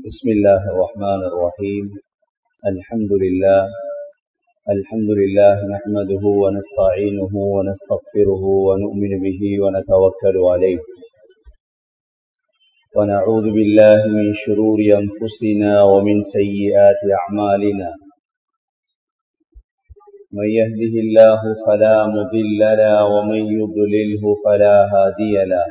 بسم الله الرحمن الرحيم الحمد لله الحمد لله نحمده ونستعينه ونستغفره ونؤمن به ونتوكل عليه ونعوذ بالله من شرور أنفسنا ومن سيئات أعمالنا من يهده الله فلا مضل له ومن يضلله فلا هادي له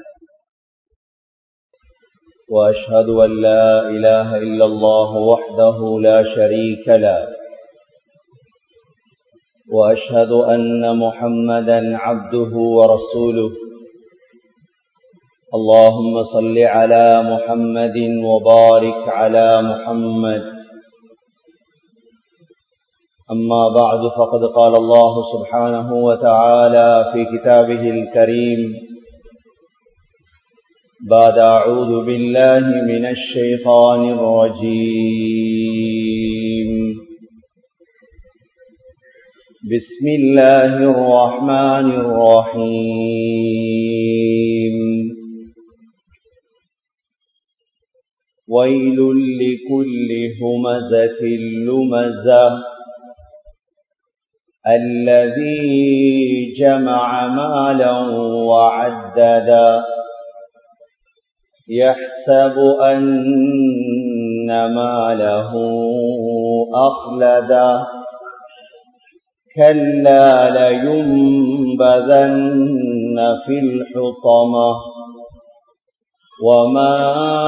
وأشهد أن لا إله إلا الله وحده لا شريك له وأشهد أن محمدا عبده ورسوله اللهم صل على محمد وبارك على محمد أما بعد فقد قال الله سبحانه وتعالى في كتابه الكريم بعد أعوذ بالله من الشيطان الرجيم بسم الله الرحمن الرحيم ويل لكل همزة لمزة الذي جمع مالا وعددا يحسب أن ماله أخلدا كلا لينبذن في الحطمة وما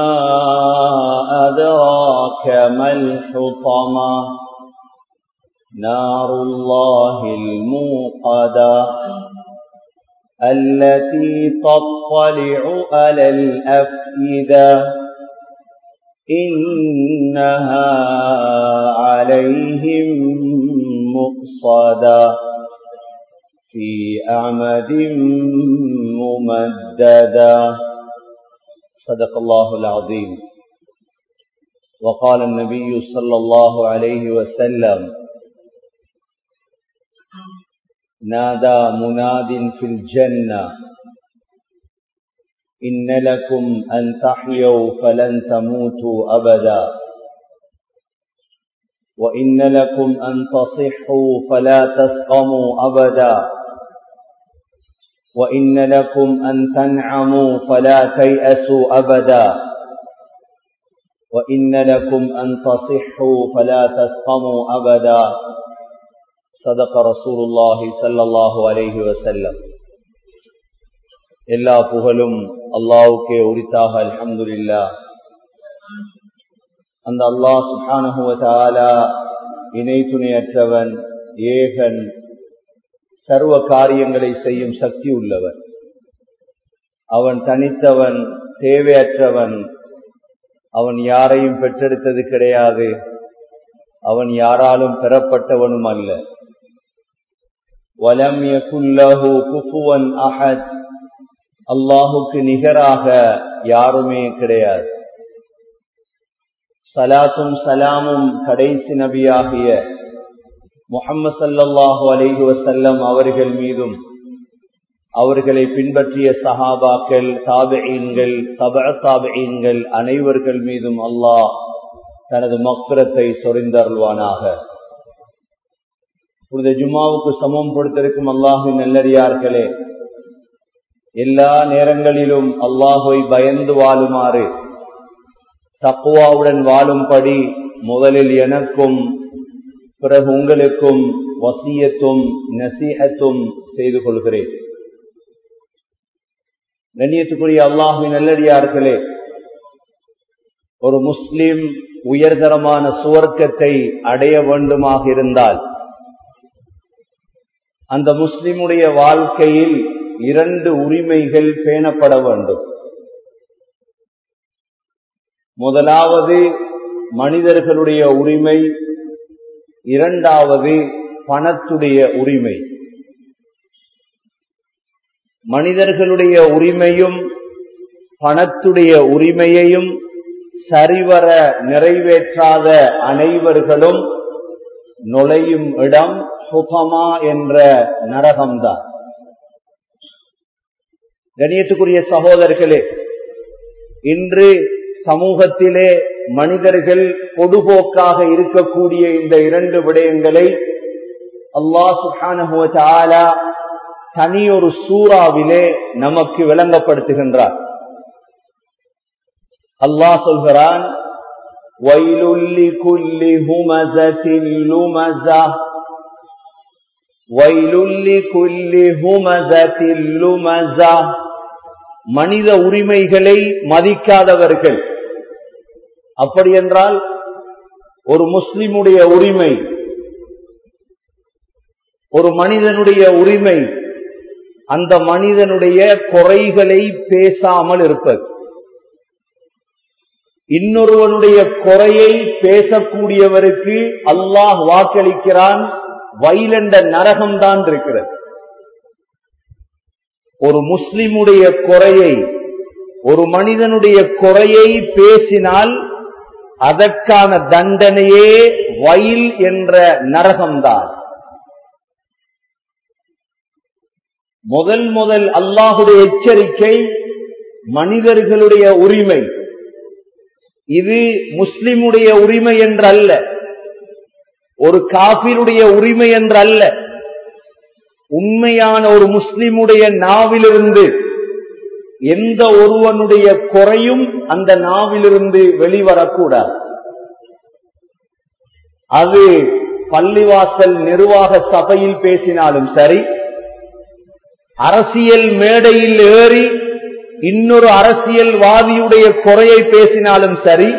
أدراك ما الحطمة نار الله الموقدة التي تطلع على الأفئدة إنها عليهم مقصدا في أعمد ممددا صدق الله العظيم وقال النبي صلى الله عليه وسلم نادى مناد في الجنة إن لكم أن تحيوا فلن تموتوا أبدا وإن لكم أن تصحوا فلا تسقموا أبدا وإن لكم أن تنعموا فلا تيأسوا أبدا وإن لكم أن تصحوا فلا تسقموا أبدا صدق رسول الله صلى الله عليه وسلم எல்லா புகழும் அல்லாவுக்கே உரித்தாக அல்ஹம்துலில்லா அந்த அல்லாஹ் சுஹானுவதாலா இணை துணையற்றவன் ஏகன் சர்வ காரியங்களை செய்யும் சக்தி உள்ளவன் அவன் தனித்தவன் தேவையற்றவன் அவன் யாரையும் பெற்றெடுத்தது கிடையாது அவன் யாராலும் பெறப்பட்டவனும் அல்ல வலம் யகுல்லஹு குஃபுவன் அஹத் அல்லாஹுக்கு நிகராக யாருமே கிடையாது சலாத்தும் சலாமும் கடைசி நபியாகிய முகம்மது சல்லாஹு அலைஹி வசல்லம் அவர்கள் மீதும் அவர்களை பின்பற்றிய சஹாபாக்கள் தாபெயின்கள் தப தாபெயின்கள் அனைவர்கள் மீதும் அல்லாஹ் தனது மக்குரத்தை சொரிந்தருள்வானாக புனித ஜும்மாவுக்கு சமம் கொடுத்திருக்கும் அல்லாஹின் நல்லறியார்களே எல்லா நேரங்களிலும் அல்லாஹுவை பயந்து வாழுமாறு தக்குவாவுடன் வாழும்படி முதலில் எனக்கும் பிறகு உங்களுக்கும் வசியத்தும் நசீகத்தும் செய்து கொள்கிறேன் கண்ணியத்துக்குரிய அல்லாஹுவின் நல்லடியார்களே ஒரு முஸ்லிம் உயர்தரமான சுவர்க்கத்தை அடைய வேண்டுமாக இருந்தால் அந்த முஸ்லிமுடைய வாழ்க்கையில் இரண்டு உரிமைகள் பேணப்பட வேண்டும் முதலாவது மனிதர்களுடைய உரிமை இரண்டாவது பணத்துடைய உரிமை மனிதர்களுடைய உரிமையும் பணத்துடைய உரிமையையும் சரிவர நிறைவேற்றாத அனைவர்களும் நுழையும் இடம் சுகமா என்ற நரகம்தான் கணியத்துக்குரிய சகோதரர்களே இன்று சமூகத்திலே மனிதர்கள் பொதுபோக்காக இருக்கக்கூடிய இந்த இரண்டு விடயங்களை அல்லாஹ் சுஹான தனியொரு சூறாவிலே நமக்கு விளங்கப்படுத்துகின்றார் அல்லாஹ் சொல்கிறான் வயலுல்லி குல்லி ஹுமசத்தில் லுமசா வயலுல்லி குல்லி ஹுமசத்தில் லுமசா மனித உரிமைகளை மதிக்காதவர்கள் அப்படி என்றால் ஒரு முஸ்லிமுடைய உரிமை ஒரு மனிதனுடைய உரிமை அந்த மனிதனுடைய குறைகளை பேசாமல் இருப்பது இன்னொருவனுடைய குறையை பேசக்கூடியவருக்கு அல்லாஹ் வாக்களிக்கிறான் வயலண்ட நரகம்தான் இருக்கிறது ஒரு முஸ்லிமுடைய குறையை ஒரு மனிதனுடைய குறையை பேசினால் அதற்கான தண்டனையே வயல் என்ற நரகம்தான் முதல் முதல் அல்லாஹுடைய எச்சரிக்கை மனிதர்களுடைய உரிமை இது முஸ்லிமுடைய உரிமை என்றல்ல ஒரு காபிருடைய உரிமை என்றல்ல உண்மையான ஒரு முஸ்லிமுடைய நாவிலிருந்து எந்த ஒருவனுடைய குறையும் அந்த நாவிலிருந்து வெளிவரக்கூடாது அது பள்ளிவாசல் நிர்வாக சபையில் பேசினாலும் சரி அரசியல் மேடையில் ஏறி இன்னொரு அரசியல்வாதியுடைய குறையை பேசினாலும் சரி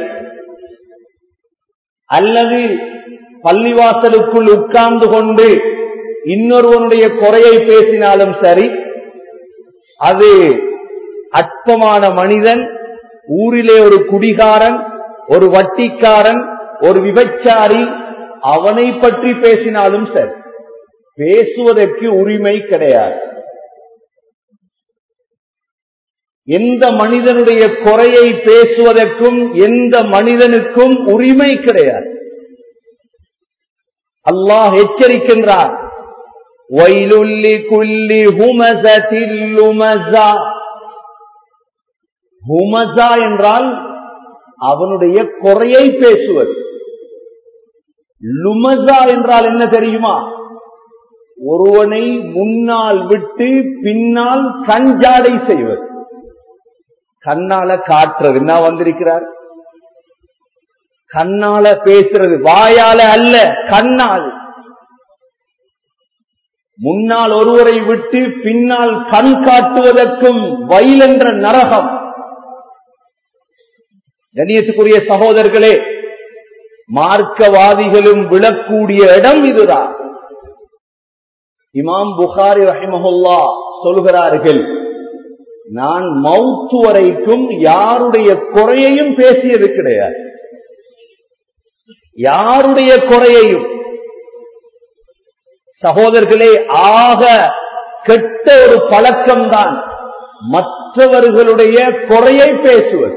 அல்லது பள்ளிவாசலுக்குள் உட்கார்ந்து கொண்டு இன்னொருவனுடைய குறையை பேசினாலும் சரி அது அற்பமான மனிதன் ஊரிலே ஒரு குடிகாரன் ஒரு வட்டிக்காரன் ஒரு விபச்சாரி அவனை பற்றி பேசினாலும் சரி பேசுவதற்கு உரிமை கிடையாது எந்த மனிதனுடைய குறையை பேசுவதற்கும் எந்த மனிதனுக்கும் உரிமை கிடையாது அல்லாஹ் எச்சரிக்கின்றார் வயலுல்லி குல்லி ஹுமசா ஹுமசா என்றால் அவனுடைய குறையை பேசுவது லுமசா என்றால் என்ன தெரியுமா ஒருவனை முன்னால் விட்டு பின்னால் கஞ்சாடை செய்வது கண்ணால காட்டுறது என்ன வந்திருக்கிறார் கண்ணால பேசுறது வாயால அல்ல கண்ணால் முன்னால் ஒருவரை விட்டு பின்னால் கண் காட்டுவதற்கும் வயலென்ற நரகம் கணியத்துக்குரிய சகோதரர்களே மார்க்கவாதிகளும் விழக்கூடிய இடம் இதுதான் இமாம் புகாரி ரஹிமஹுல்லா சொல்கிறார்கள் நான் மவுத்து வரைக்கும் யாருடைய குறையையும் பேசியது கிடையாது யாருடைய குறையையும் சகோதரர்களே ஆக கெட்ட ஒரு பழக்கம்தான் மற்றவர்களுடைய குறையை பேசுவது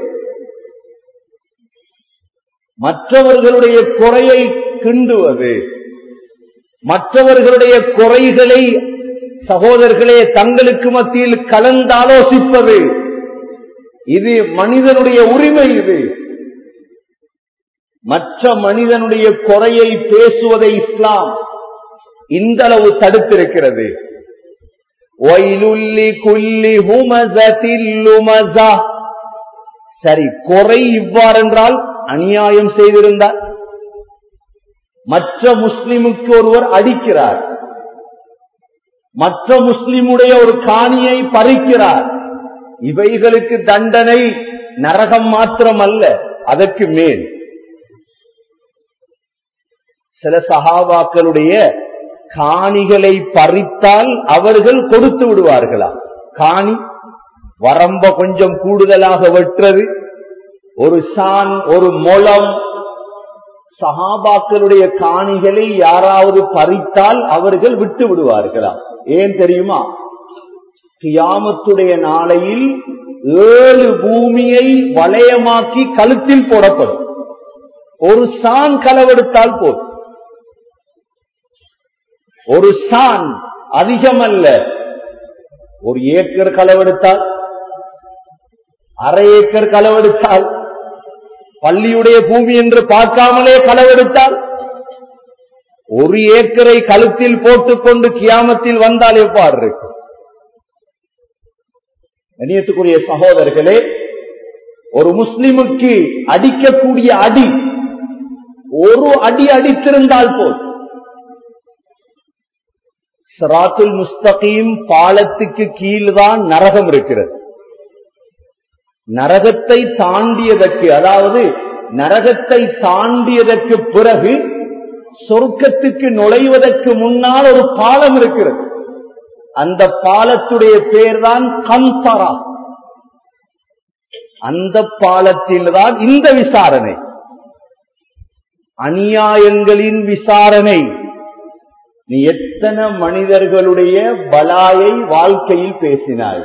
மற்றவர்களுடைய குறையை கிண்டுவது மற்றவர்களுடைய குறைகளை சகோதரர்களே தங்களுக்கு மத்தியில் கலந்தாலோசிப்பது இது மனிதனுடைய உரிமை இது மற்ற மனிதனுடைய குறையை பேசுவதை இஸ்லாம் இந்த அளவு தடுத்திருக்கிறது சரி குறை இவ்வாறென்றால் அநியாயம் செய்திருந்தார் மற்ற முஸ்லிமுக்கு ஒருவர் அடிக்கிறார் மற்ற முஸ்லிமுடைய ஒரு காணியை பறிக்கிறார் இவைகளுக்கு தண்டனை நரகம் மாத்திரம் அல்ல அதற்கு மேல் சில சகாபாக்களுடைய காணிகளை பறித்தால் அவர்கள் கொடுத்து விடுவார்களா காணி வரம்ப கொஞ்சம் கூடுதலாக வெட்டுறது ஒரு சான் ஒரு மொளம் சகாபாக்களுடைய காணிகளை யாராவது பறித்தால் அவர்கள் விட்டு விடுவார்களா ஏன் தெரியுமா கியாமத்துடைய நாளையில் ஏழு பூமியை வளையமாக்கி கழுத்தில் போடப்படும் ஒரு சான் களவெடுத்தால் போதும் ஒரு சான் அதிகமல்ல ஒரு ஏக்கர் களவெடுத்தால் அரை ஏக்கர் களவெடுத்தால் பள்ளியுடைய பூமி என்று பார்க்காமலே களவெடுத்தால் ஒரு ஏக்கரை கழுத்தில் போட்டுக்கொண்டு கியாமத்தில் வந்தால் எவ்வாறு இருக்கும் கணியத்துக்குரிய சகோதரர்களே ஒரு முஸ்லிமுக்கு அடிக்கக்கூடிய அடி ஒரு அடி அடித்திருந்தால் போல் சிராத்துல் முஸ்தகீம் பாலத்துக்கு கீழ்தான் நரகம் இருக்கிறது நரகத்தை தாண்டியதற்கு அதாவது நரகத்தை தாண்டியதற்கு பிறகு சொர்க்கத்துக்கு நுழைவதற்கு முன்னால் ஒரு பாலம் இருக்கிறது அந்த பாலத்துடைய பேர் தான் கந்தரா அந்த பாலத்தில் தான் இந்த விசாரணை அநியாயங்களின் விசாரணை நீ எத்தனை மனிதர்களுடைய பலாயை வாழ்க்கையில் பேசினாய்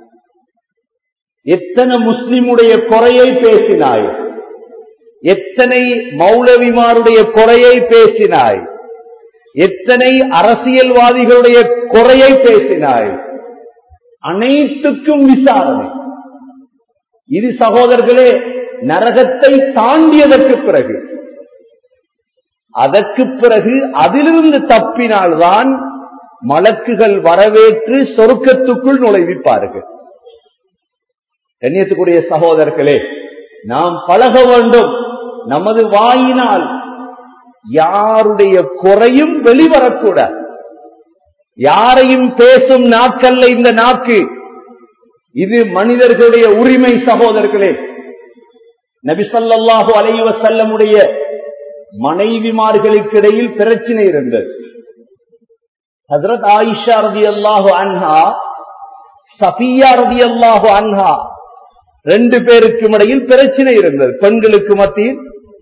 எத்தனை முஸ்லிமுடைய குறையை பேசினாய் எத்தனை மௌலவிமாருடைய குறையை பேசினாய் எத்தனை அரசியல்வாதிகளுடைய குறையை பேசினாய் அனைத்துக்கும் விசாரணை இது சகோதரர்களே நரகத்தை தாண்டியதற்கு பிறகு அதற்கு பிறகு அதிலிருந்து தப்பினால்தான் மலக்குகள் வரவேற்று சொருக்கத்துக்குள் நுழைவிப்பார்கள் கண்ணியத்துக்குரிய சகோதரர்களே நாம் பழக வேண்டும் நமது வாயினால் யாருடைய குறையும் வெளிவரக்கூடாது யாரையும் பேசும் நாட்கல்ல இந்த நாக்கு இது மனிதர்களுடைய உரிமை சகோதரர்களே நபிசல்லாஹு அலைவ செல்லமுடைய மனைவிமார்களுக்கு இடையில் பிரச்சனை இருந்தது ஹசரத் ஆயிஷா ரதி அல்லாஹு அன்ஹா சபியா ரதி அல்லாஹு அன்ஹா ரெண்டு பேருக்கும் இடையில் பிரச்சனை இருந்தது பெண்களுக்கு மத்தியில்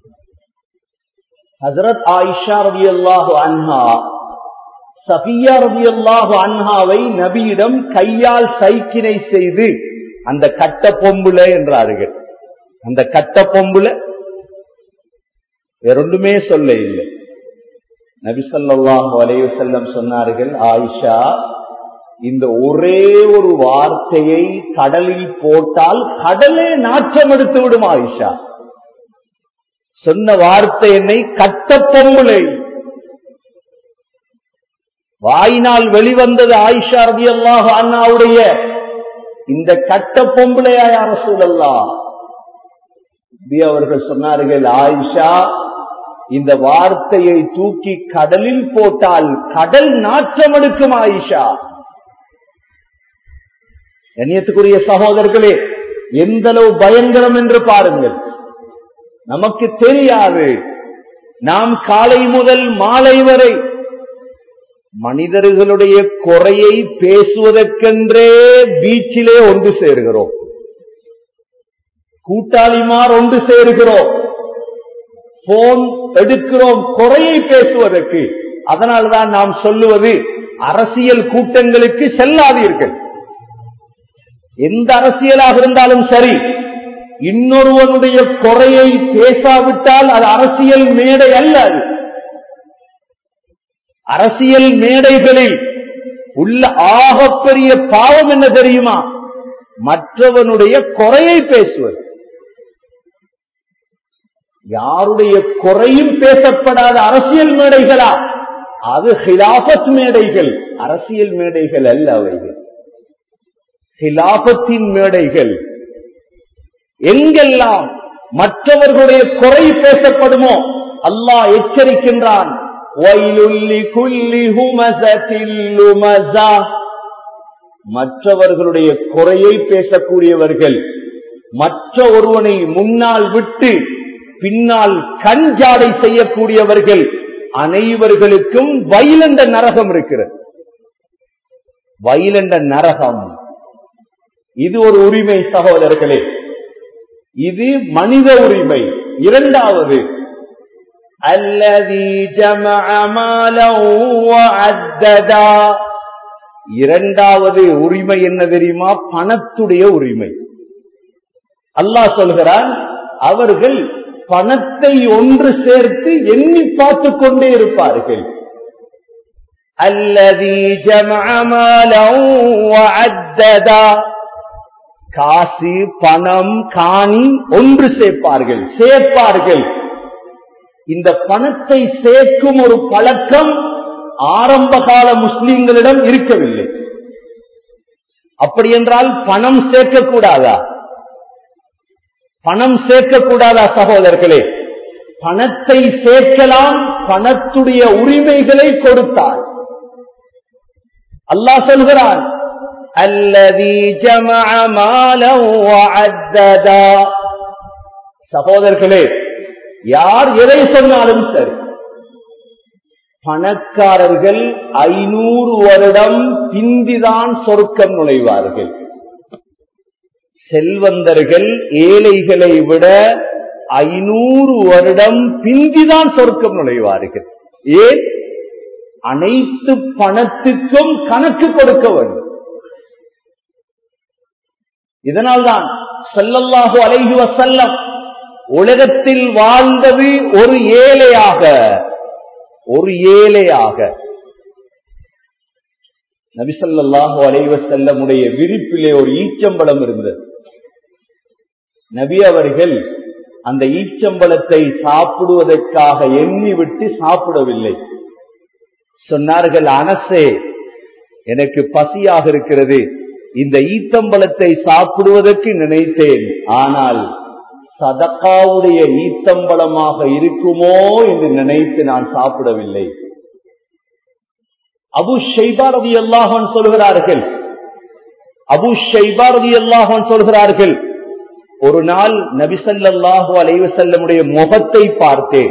ஹசரத் ஆயிஷா ரதி அல்லாஹு அன்ஹா சபியா ரதி அல்லாஹு அன்ஹாவை நபியிடம் கையால் சைக்கினை செய்து அந்த கட்ட பொம்புல என்றார்கள் அந்த கட்ட பொம்புல வேறொன்றுமே சொல்ல இல்லை நபிசல்லாஹு அலைய செல்லம் சொன்னார்கள் ஆயிஷா இந்த ஒரே ஒரு வார்த்தையை கடலில் போட்டால் கடலே நாச்சம் எடுத்து விடும் ஆயிஷா சொன்ன வார்த்தை என்னை கட்ட பொம்புலை வாயினால் வெளிவந்தது ஆயிஷா ரதி அல்லாஹ் அண்ணாவுடைய இந்த கட்ட பொம்புளையா யார சூழல்லா அவர்கள் சொன்னார்கள் ஆயிஷா இந்த வார்த்தையை தூக்கி கடலில் போட்டால் கடல் நாற்றம் எடுக்கும் ஆயிஷா கண்ணியத்துக்குரிய சகோதரர்களே எந்த அளவு பயங்கரம் என்று பாருங்கள் நமக்கு தெரியாது நாம் காலை முதல் மாலை வரை மனிதர்களுடைய குறையை பேசுவதற்கென்றே பீச்சிலே ஒன்று சேர்கிறோம் கூட்டாளிமார் ஒன்று சேர்கிறோம் போன் எடுக்கிறோம் குறையை பேசுவதற்கு அதனால்தான் நாம் சொல்லுவது அரசியல் கூட்டங்களுக்கு செல்லாதீர்கள் எந்த அரசியலாக இருந்தாலும் சரி இன்னொருவனுடைய குறையை பேசாவிட்டால் அது அரசியல் மேடை அல்ல அது அரசியல் மேடைகளில் உள்ள ஆகப்பெரிய பாவம் என்ன தெரியுமா மற்றவனுடைய குறையை பேசுவது யாருடைய குறையும் பேசப்படாத அரசியல் மேடைகளா அது ஹிலாபத் மேடைகள் அரசியல் மேடைகள் அல்ல அவைகள் ஹிலாபத்தின் மேடைகள் எங்கெல்லாம் மற்றவர்களுடைய குறை பேசப்படுமோ அல்லாஹ் எச்சரிக்கின்றான் மற்றவர்களுடைய குறையை பேசக்கூடியவர்கள் மற்ற ஒருவனை முன்னால் விட்டு பின்னால் கஞ்சாடை செய்யக்கூடியவர்கள் அனைவர்களுக்கும் வயலண்ட நரகம் இருக்கிறது வயலண்ட நரகம் இது ஒரு உரிமை சகோதரர்களே இது மனித உரிமை இரண்டாவது அல்லதி ஜமஅமாலா இரண்டாவது உரிமை என்ன தெரியுமா பணத்துடைய உரிமை அல்லாஹ் சொல்கிறான் அவர்கள் பணத்தை ஒன்று சேர்த்து எண்ணி பார்த்து கொண்டே இருப்பார்கள் அல்லதி ஜமஅமாலா காசு பணம் காணி ஒன்று சேர்ப்பார்கள் சேர்ப்பார்கள் இந்த பணத்தை சேர்க்கும் ஒரு பழக்கம் ஆரம்பகால முஸ்லிம்களிடம் இருக்கவில்லை அப்படி என்றால் பணம் சேர்க்கக்கூடாதா பணம் சேர்க்கக்கூடாதா சகோதரர்களே பணத்தை சேர்க்கலாம் பணத்துடைய உரிமைகளை கொடுத்தால் அல்லாஹ் சொல்கிறான் அல்லதி சகோதரர்களே யார் எதை சொன்னாலும் சரி பணக்காரர்கள் ஐநூறு வருடம் பிந்திதான் சொர்க்கம் நுழைவார்கள் செல்வந்தர்கள் ஏழைகளை விட ஐநூறு வருடம் பிந்திதான் சொர்க்கம் நுழைவார்கள் ஏன் அனைத்து பணத்துக்கும் கணக்கு கொடுக்க வேண்டும் இதனால்தான் செல்லல்லாஹு அலைஹி வசல்லம் உலகத்தில் வாழ்ந்தது ஒரு ஏழையாக ஒரு ஏழையாக நபிசல்லாஹு அலைவ செல்லமுடைய விரிப்பிலே ஒரு ஈச்சம்பளம் இருந்தது நபி அவர்கள் அந்த ஈச்சம்பளத்தை சாப்பிடுவதற்காக எண்ணி விட்டு சாப்பிடவில்லை சொன்னார்கள் அனசே எனக்கு பசியாக இருக்கிறது இந்த ஈத்தம்பளத்தை சாப்பிடுவதற்கு நினைத்தேன் ஆனால் சதக்காவுடைய ஈத்தம்பளமாக இருக்குமோ என்று நினைத்து நான் சாப்பிடவில்லை அபு ஷைபாரதி அல்லாஹன் சொல்கிறார்கள் அபு ஷைபாரதி அல்லாஹன் சொல்கிறார்கள் ஒரு நாள் நபிசல்லாஹு அலைவசல்லமுடைய முகத்தை பார்த்தேன்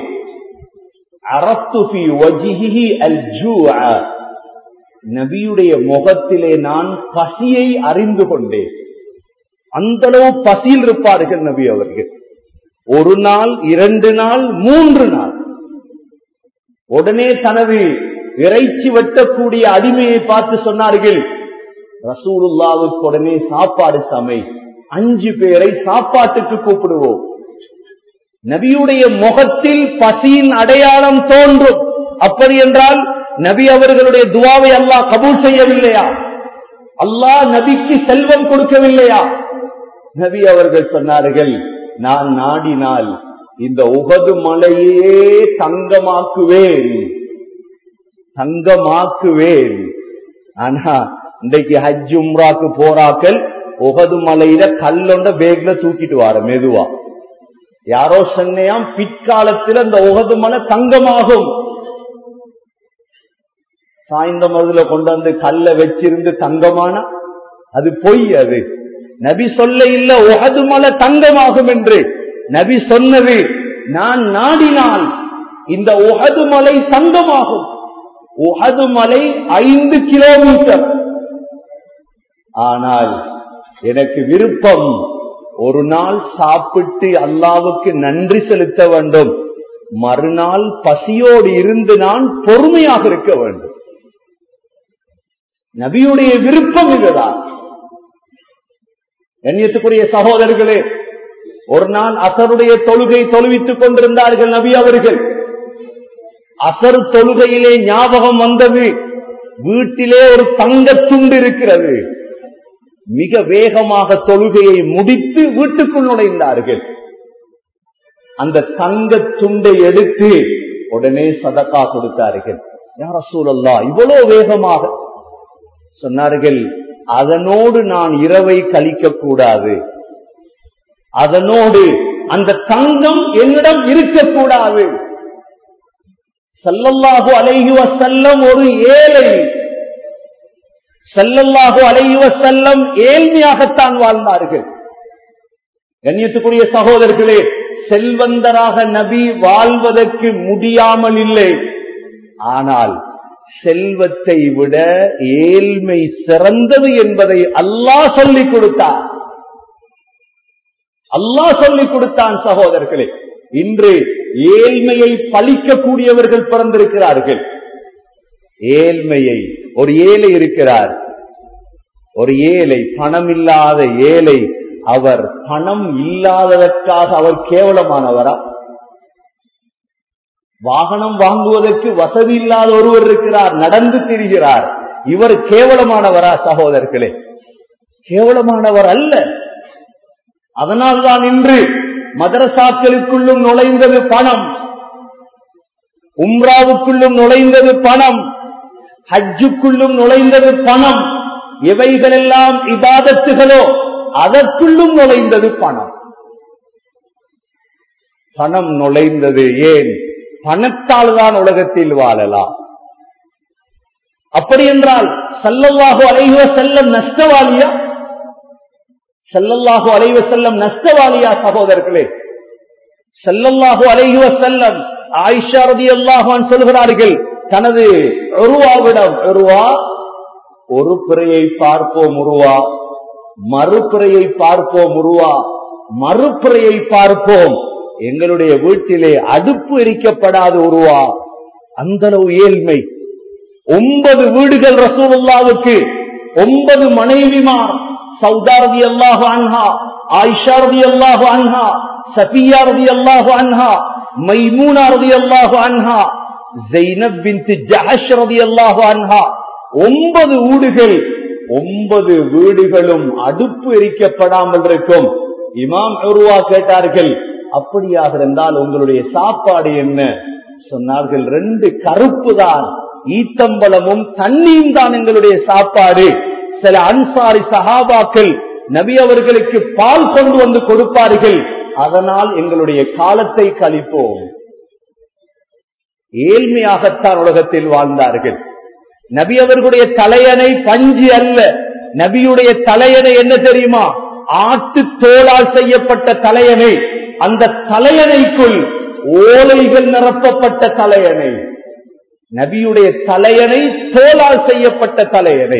நபியுடைய முகத்திலே நான் பசியை அறிந்து கொண்டேன் அந்த அளவு பசியில் இருப்பார்கள் நபி அவர்கள் ஒரு நாள் இரண்டு நாள் மூன்று நாள் உடனே தனது இறைச்சி வெட்டக்கூடிய அடிமையை பார்த்து சொன்னார்கள் ரசூலுல்லாவுக்கு உடனே சாப்பாடு சமை அஞ்சு பேரை சாப்பாட்டுக்கு கூப்பிடுவோம் நபியுடைய முகத்தில் பசியின் அடையாளம் தோன்றும் அப்படி என்றால் நபி அவர்களுடைய துவாவை அல்லாஹ் கபூல் செய்யவில்லையா அல்லாஹ் நபிக்கு செல்வம் கொடுக்கவில்லையா நபி அவர்கள் சொன்னார்கள் நான் நாடினால் இந்த உகது மலையே தங்கமாக்குவேன் தங்கமாக்குவேன் ஆனா இன்றைக்கு ஹஜ் உம்ராக்கு போறாக்கள் உகது மலையில கல்லொண்ட பேக்ல தூக்கிட்டு வார மெதுவா யாரோ சொன்னையாம் பிற்காலத்தில் அந்த உகது மலை தங்கமாகும் சாய்ந்த மதுல கொண்டு வந்து கல்ல வச்சிருந்து தங்கமான அது பொய் அது நபி சொல்ல இல்ல உகது மலை தங்கமாகும் என்று நபி சொன்னது நான் நாடினால் இந்த உகது மலை தங்கமாகும் உகது மலை ஐந்து கிலோமீட்டர் ஆனால் எனக்கு விருப்பம் ஒரு நாள் சாப்பிட்டு அல்லாவுக்கு நன்றி செலுத்த வேண்டும் மறுநாள் பசியோடு இருந்து நான் பொறுமையாக இருக்க வேண்டும் நபியுடைய விருப்பம் இதுதான் எண்ணியத்துக்குரிய சகோதரர்களே ஒரு நாள் அசருடைய தொழுகை தொழுவித்துக் கொண்டிருந்தார்கள் நபி அவர்கள் அசர் தொழுகையிலே ஞாபகம் வந்தது வீட்டிலே ஒரு தங்கத்துண்டு இருக்கிறது மிக வேகமாக தொழுகையை முடித்து வீட்டுக்குள் நுழைந்தார்கள் அந்த தங்க துண்டை எடுத்து உடனே சதக்கா கொடுத்தார்கள் யார சூழல்லா இவ்வளவு வேகமாக சொன்னார்கள் அதனோடு நான் இரவை கழிக்க கூடாது அதனோடு அந்த தங்கம் என்னிடம் இருக்கக்கூடாது சல்லல்லாஹு அலைஹி வசல்லம் ஒரு ஏழை சல்லல்லாஹு அலைஹி வசல்லம் ஏழ்மையாகத்தான் வாழ்ந்தார்கள் கண்ணியத்துக்குரிய சகோதரர்களே செல்வந்தராக நபி வாழ்வதற்கு முடியாமல் இல்லை ஆனால் செல்வத்தை விட ஏழ்மை சிறந்தது என்பதை அல்லாஹ் சொல்லிக் கொடுத்தார் அல்லாஹ் சொல்லிக் கொடுத்தான் சகோதரர்களே இன்று ஏழ்மையை பழிக்கக்கூடியவர்கள் பிறந்திருக்கிறார்கள் ஏழ்மையை ஒரு ஏழை இருக்கிறார் ஒரு ஏழை பணம் இல்லாத ஏழை அவர் பணம் இல்லாததற்காக அவர் கேவலமானவரா வாகனம் வாங்குவதற்கு வசதி இல்லாத ஒருவர் இருக்கிறார் நடந்து திரிகிறார் இவர் கேவலமானவரா சகோதரர்களே கேவலமானவர் அல்ல அதனால்தான் இன்று மதரசாக்களுக்குள்ளும் நுழைந்தது பணம் உம்ராவுக்குள்ளும் நுழைந்தது பணம் ஹஜ்ஜுக்குள்ளும் நுழைந்தது பணம் இவைகளெல்லாம் இபாதத்துகளோ அதற்குள்ளும் நுழைந்தது பணம் பணம் நுழைந்தது ஏன் பணத்தால் தான் உலகத்தில் வாழலாம் அப்படி என்றால் சல்லல்லாஹு அலைவ செல்லம் நஷ்டவாளியா செல்லல்லாஹு அலைவ செல்லம் நஷ்டவாளியா சகோதரர்களே செல்லல்லாஹு அலைவ செல்லம் ஆயிஷா ரதி அல்லாஹான் சொல்கிறார்கள் தனது ஒருவாவிடம் ஒருவா ஒரு பிறையை பார்ப்போம் உருவா மறுபிறையை பார்ப்போம் உருவா மறுபிறையை பார்ப்போம் எங்களுடைய வீட்டிலே அடுப்பு எரிக்கப்படாத உருவா அந்த அளவு ஏழ்மை ஒன்பது வீடுகள் ரசூலுல்லாவுக்கு ஒன்பது மனைவிமார் சௌதாரதி அல்லாஹு அன்ஹா ஆயிஷாரதி அல்லாஹு அன்ஹா சபியாரதி அல்லாஹு அன்ஹா மைமூனா ரதி அல்லாஹு அன்ஹா ஜெய்னப் பின் ஜஹஷ் ரதி அல்லாஹு அன்ஹா ஒன்பது வீடுகள் ஒன்பது வீடுகளும் அடுப்பு எரிக்கப்படாமல் இருக்கும் இமாம் உருவா கேட்டார்கள் அப்படியாக இருந்தால் உங்களுடைய சாப்பாடு என்ன சொன்னார்கள் ரெண்டு கருப்பு தான் ஈத்தம்பளமும் தண்ணியும் தான் எங்களுடைய சாப்பாடு சில அன்சாரி சஹாபாக்கள் நபி அவர்களுக்கு பால் கொண்டு வந்து கொடுப்பார்கள் அதனால் எங்களுடைய காலத்தை கழிப்போம் ஏழ்மையாகத்தான் உலகத்தில் வாழ்ந்தார்கள் நபி அவர்களுடைய தலையணை பஞ்சு அல்ல நபியுடைய தலையணை என்ன தெரியுமா ஆட்டு தோளால் செய்யப்பட்ட தலையணை அந்த தலையணைக்குள் ஓலைகள் நிரப்பப்பட்ட தலையணை நபியுடைய தலையணை தோலால் செய்யப்பட்ட தலையணை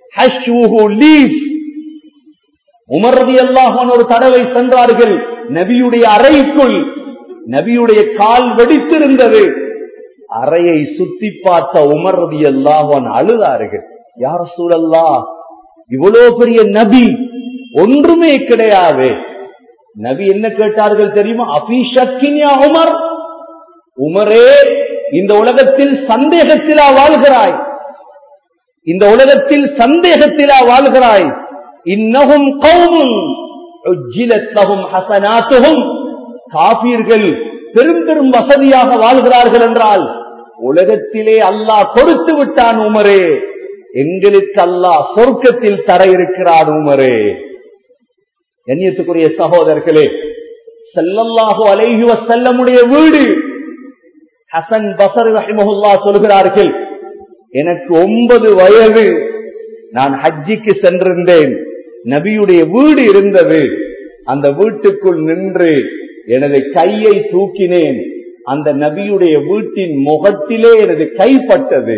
உமர்றது அல்லாஹான் ஒரு தடவை சென்றார்கள் நபியுடைய அறைக்குள் நபியுடைய கால் வெடித்திருந்தது அறையை சுத்தி பார்த்த உமர்றது அல்லாஹான் அழுதார்கள் யார சூழல்லா இவ்வளவு பெரிய நபி ஒன்றுமே கிடையாது நபி என்ன கேட்டார்கள் தெரியுமா அபிஷக்கின்யா உமர் உமரே இந்த உலகத்தில் சந்தேகத்திலா வாழ்கிறாய் இந்த உலகத்தில் சந்தேகத்திலா வாழ்கிறாய் இன்னகும் கௌமும் ஹசனாத்துகும் காபீர்கள் பெரும் பெரும் வசதியாக வாழ்கிறார்கள் என்றால் உலகத்திலே அல்லாஹ் கொடுத்து விட்டான் உமரே எங்களுக்கு அல்லாஹ் சொர்க்கத்தில் தர இருக்கிறான் உமரே கண்ணியத்துக்குரிய சகோதரர்களே செல்லல்லாஹு அலைஹி வசல்லமுடைய வீடு ஹசன் பசர் ரஹிமஹுல்லா சொல்கிறார்கள் எனக்கு ஒன்பது வயது நான் ஹஜ்ஜிக்கு சென்றிருந்தேன் நபியுடைய வீடு இருந்தது அந்த வீட்டுக்குள் நின்று எனது கையை தூக்கினேன் அந்த நபியுடைய வீட்டின் முகத்திலே எனது கைப்பட்டது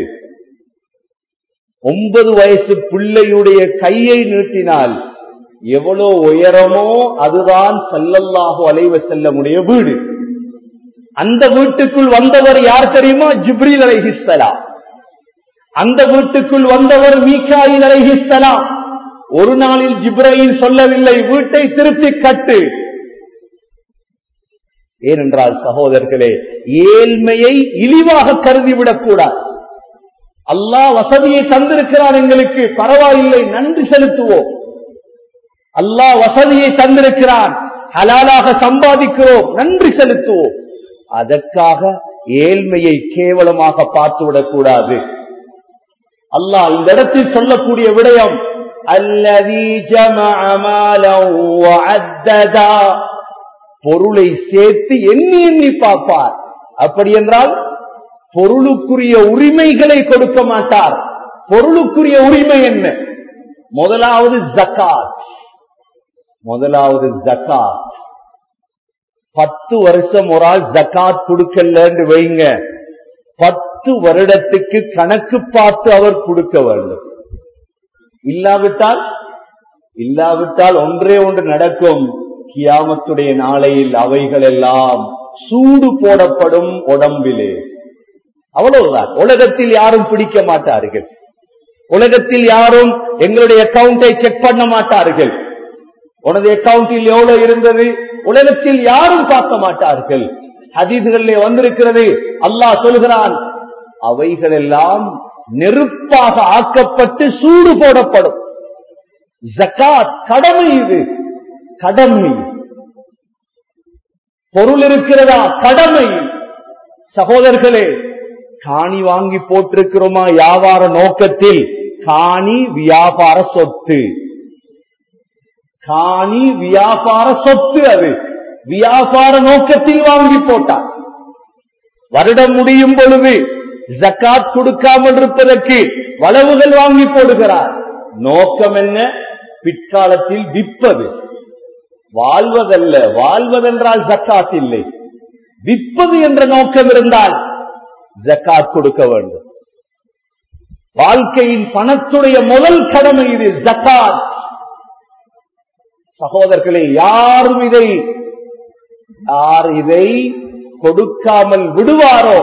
ஒன்பது வயசு பிள்ளையுடைய கையை நீட்டினால் எவ்வளோ உயரமோ அதுதான் செல்லல்லாஹு அலைவ செல்லமுடைய வீடு அந்த வீட்டுக்குள் வந்தவர் யார் தெரியுமா ஜிப்ரீல் அலைஹிஸ்ஸலா அந்த வீட்டுக்குள் வந்தவர் மீக்காயில் அலைஹிஸ்ஸலா ஒரு நாளில் ஜிப்ரையில் சொல்லவில்லை வீட்டை திருப்பி கட்டு ஏனென்றால் சகோதரர்களே ஏழ்மையை இழிவாக கருதிவிடக் கூடாது அல்லாஹ் வசதியை தந்திருக்கிறார் எங்களுக்கு பரவாயில்லை நன்றி செலுத்துவோம் அல்லாஹ் வசதியை தந்திருக்கிறான் ஹலாலாக சம்பாதிக்கிறோம் நன்றி செலுத்துவோம் அதற்காக ஏழ்மையை கேவலமாக பார்த்துவிடக் கூடாது அல்லாஹ் இந்த இடத்தில் சொல்லக்கூடிய விடயம் அல்லதி பொருளை சேர்த்து எண்ணி எண்ணி பார்ப்பார் அப்படி என்றால் பொருளுக்குரிய உரிமைகளை கொடுக்க மாட்டார் பொருளுக்குரிய உரிமை என்ன முதலாவது ஜக்காத் முதலாவது ஜக்காத் பத்து வருஷம் ஒரு ஆள் ஜக்காத் கொடுக்கலன்னு வைங்க பத்து வருடத்துக்கு கணக்கு பார்த்து அவர் கொடுக்க வேண்டும் இல்லாவிட்டால் இல்லாவிட்டால் ஒன்றே ஒன்று நடக்கும் கியாமத்துடைய நாளையில் அவைகள் எல்லாம் சூடு போடப்படும் உடம்பிலே அவ்வளவுதான் உலகத்தில் யாரும் பிடிக்க மாட்டார்கள் உலகத்தில் யாரும் எங்களுடைய அக்கவுண்டை செக் பண்ண மாட்டார்கள் உனது அக்கவுண்டில் எவ்வளவு இருந்தது உலகத்தில் யாரும் பார்க்க மாட்டார்கள் ஹதீதுகளிலே வந்திருக்கிறது அல்லாஹ் சொல்கிறான் அவைகள் எல்லாம் நெருப்பாக ஆக்கப்பட்டு சூடு போடப்படும் ஜக்காத் கடமை இது கடமை பொருள் இருக்கிறதா கடமை சகோதரர்களே காணி வாங்கி போட்டிருக்கிறோமா வியாபார நோக்கத்தில் காணி வியாபார சொத்து காணி வியாபார சொத்து அது வியாபார நோக்கத்தில் வாங்கி போட்டார் வருடம் முடியும் பொழுது ஜக்காத் கொடுக்காமல் இருப்பதற்கு வளவுகள் வாங்கி போடுகிறார் நோக்கம் என்ன பிற்காலத்தில் விற்பது வாழ்வதல்ல வாழ்வதென்றால் ஜக்காத் இல்லை விற்பது என்ற நோக்கம் இருந்தால் ஜக்காத் கொடுக்க வேண்டும் வாழ்க்கையின் பணத்துடைய முதல் கடமை இது ஜக்காத் சகோதரர்களே யாரும் இதை யார் இதை கொடுக்காமல் விடுவாரோ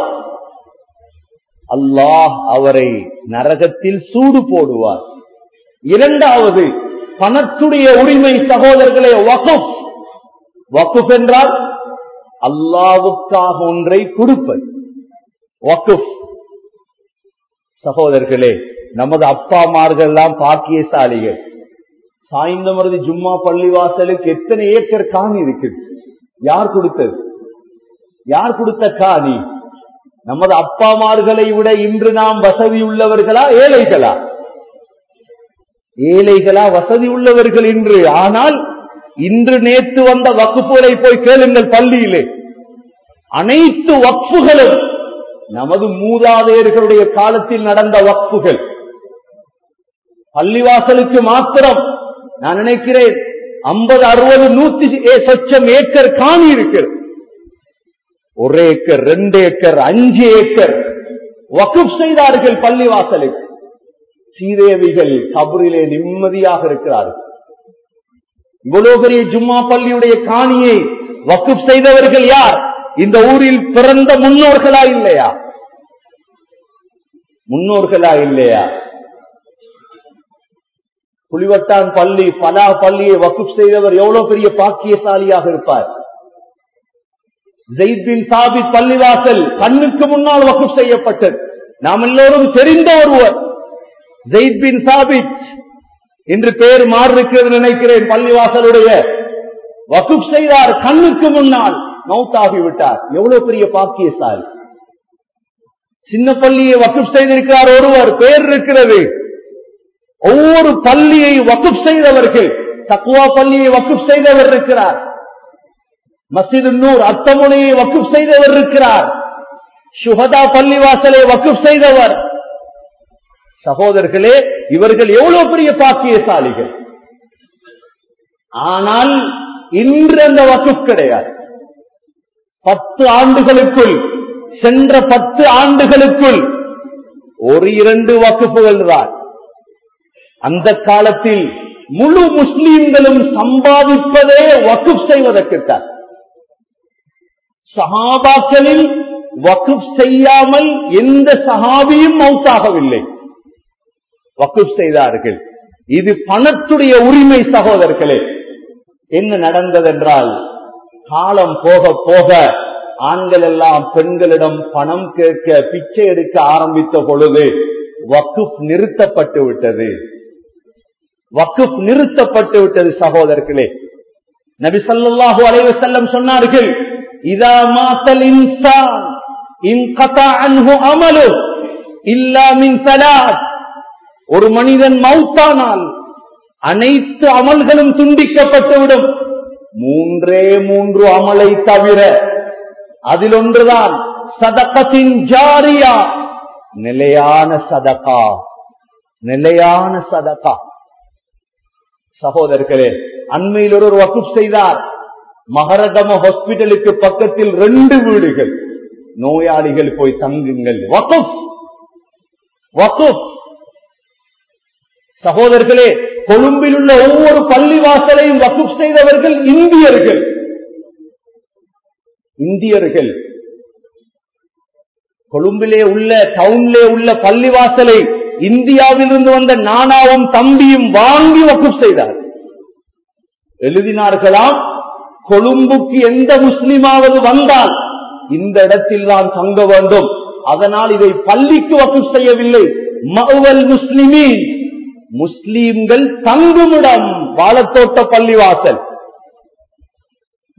அல்லாஹ் அவரை நரகத்தில் சூடு போடுவார் இரண்டாவது பணத்துடைய உரிமை சகோதரர்களே வகுப் வகுப் என்றால் அல்லாவுக்காக ஒன்றை கொடுப்பது வகுப் சகோதரர்களே நமது அப்பாமார்கள் எல்லாம் பாக்கியசாலிகள் சாய்ந்தமருது ஜும்மா பள்ளிவாசலுக்கு எத்தனை ஏக்கர் காணி இருக்குது யார் கொடுத்தது யார் கொடுத்த காணி நமது அப்பாமார்களை விட இன்று நாம் வசதி உள்ளவர்களா ஏழைகளா ஏழைகளா வசதி உள்ளவர்கள் இன்று ஆனால் இன்று நேற்று வந்த வக்குப்புகளை போய் கேளுங்கள் பள்ளியிலே அனைத்து வக்ஃபுகளும் நமது மூதாதையர்களுடைய காலத்தில் நடந்த வக்ஃபுகள் பள்ளிவாசலுக்கு மாத்திரம் நான் நினைக்கிறேன் ஐம்பது அறுபது நூத்தி சொச்சம் ஏக்கர் காணி இருக்கு ஒரு ஏக்கர் ரெண்டு ஏக்கர் அஞ்சு ஏக்கர் வகுப் செய்தார்கள் பள்ளிவாசலுக்கு சீதேவிகள் கபரிலே நிம்மதியாக இருக்கிறார்கள் இவ்வளவு பெரிய ஜும்மா பள்ளியுடைய காணியை வகுப் செய்தவர்கள் யார் இந்த ஊரில் பிறந்த முன்னோர்களா இல்லையா முன்னோர்களா இல்லையா புலிவட்டான் பள்ளி பலா பள்ளியை வகுப் செய்தவர் எவ்வளவு பெரிய பாக்கியசாலியாக இருப்பார் ஜெயித்பின் சாபித் பள்ளிவாசல் கண்ணுக்கு முன்னால் வகுப் செய்யப்பட்டது நாம் எல்லோரும் தெரிந்த ஒருவர் ஜெயித்பின் சாபித் என்று பேர் மாறிருக்கிறது நினைக்கிறேன் பள்ளிவாசலுடைய வகுப் செய்தார் கண்ணுக்கு முன்னால் மௌத்தாகி விட்டார் எவ்வளவு பெரிய பாக்கியசாலி சின்ன பள்ளியை வகுப் செய்திருக்கிறார் ஒருவர் பேர் இருக்கிறது ஒவ்வொரு பள்ளியை வகுப் செய்தவர்கள் தக்குவா பள்ளியை வகுப் செய்தவர் இருக்கிறார் மசிது நூர் அத்தமுனையை வகுப் செய்தவர் இருக்கிறார் சுகதா பள்ளிவாசலை வகுப் செய்தவர் சகோதரர்களே இவர்கள் எவ்வளவு பெரிய பாக்கியசாலிகள் ஆனால் இன்று அந்த வகுப் கிடையாது பத்து ஆண்டுகளுக்குள் சென்ற பத்து ஆண்டுகளுக்குள் ஒரு இரண்டு வகுப்புகள் தான் அந்த காலத்தில் முழு முஸ்லீம்களும் சம்பாதிப்பதே வகுப் செய்வதற்குத்தான் சஹாபாக்களில் வகுப் செய்யாமல் எந்த சஹாபியும் மௌத்தாகவில்லை வகுப் செய்தார்கள் இது பணத்துடைய உரிமை சகோதரர்களே என்ன நடந்ததென்றால் காலம் போக போக ஆண்கள் எல்லாம் பெண்களிடம் பணம் கேட்க பிச்சை எடுக்க ஆரம்பித்த பொழுது வக்குப் நிறுத்தப்பட்டு விட்டது வக்குப் நிறுத்தப்பட்டு விட்டது சகோதரர்களே நபி சல்லாஹூ அலைவ செல்லம் சொன்னார்கள் இதா மாத்தல் இன்சான் இன் கதா அன்ஹு அமலு இல்லா மின் சலாத் ஒரு மனிதன் மௌத்தானால் அனைத்து அமல்களும் துண்டிக்கப்பட்டுவிடும் மூன்றே மூன்று அமலை தவிர அதில் ஒன்றுதான் சதகத்தின் ஜாரியா நிலையான சதகா நிலையான சதகா சகோதரர்களே அண்மையில் ஒரு வகுப் செய்தார் மகரகம ஹாஸ்பிட்டலுக்கு பக்கத்தில் ரெண்டு வீடுகள் நோயாளிகள் போய் தங்குங்கள் வகுப் வகுப் சகோதரர்களே கொழும்பில் உள்ள ஒவ்வொரு பள்ளிவாசலையும் வகுப் செய்தவர்கள் இந்தியர்கள் இந்தியர்கள் கொழும்பிலே உள்ள டவுன்லே உள்ள பள்ளிவாசலை இந்தியாவிலிருந்து வந்த நானாவும் தம்பியும் வாங்கி வகுப் செய்தார் எழுதினார்களாம் கொழும்புக்கு எந்த முஸ்லிமாவது வந்தால் இந்த இடத்தில் தான் தங்க வேண்டும் அதனால் இதை பள்ளிக்கு வகுப் செய்யவில்லை மகுவல் முஸ்லிமீன் முஸ்லீம்கள் தங்குமிடம் வாழத்தோட்ட பள்ளிவாசல்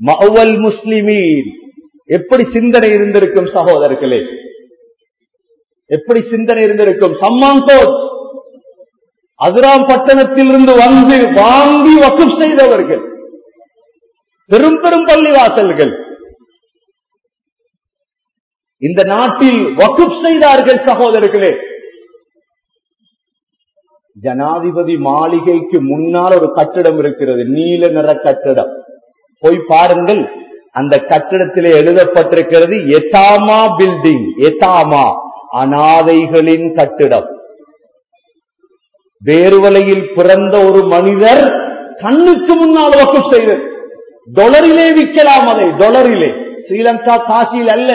மஅவல் முஸ்லிமீன் எப்படி சிந்தனை இருந்திருக்கும் சகோதரர்களே எப்படி சிந்தனை இருந்திருக்கும் சம்மாங்கோட் அதிராம் பட்டணத்திலிருந்து வந்து வாங்கி வசூல் செய்தவர்கள் பெரும் பெரும் பள்ளிவாசல்கள் இந்த நாட்டில் வகுப் செய்தார்கள் சகோதரர்களே ஜனாதிபதி மாளிகைக்கு முன்னால் ஒரு கட்டிடம் இருக்கிறது நீல நிற கட்டிடம் போய் பாருங்கள் அந்த கட்டிடத்திலே எழுதப்பட்டிருக்கிறது எதாமா பில்டிங் எதாமா அனாதைகளின் கட்டிடம் வேறுவலையில் பிறந்த ஒரு மனிதர் கண்ணுக்கு முன்னால் வகுப்பு செய்தது டொலரிலே விற்கலாம் அதை டொலரிலே ஸ்ரீலங்கா காசியில் அல்ல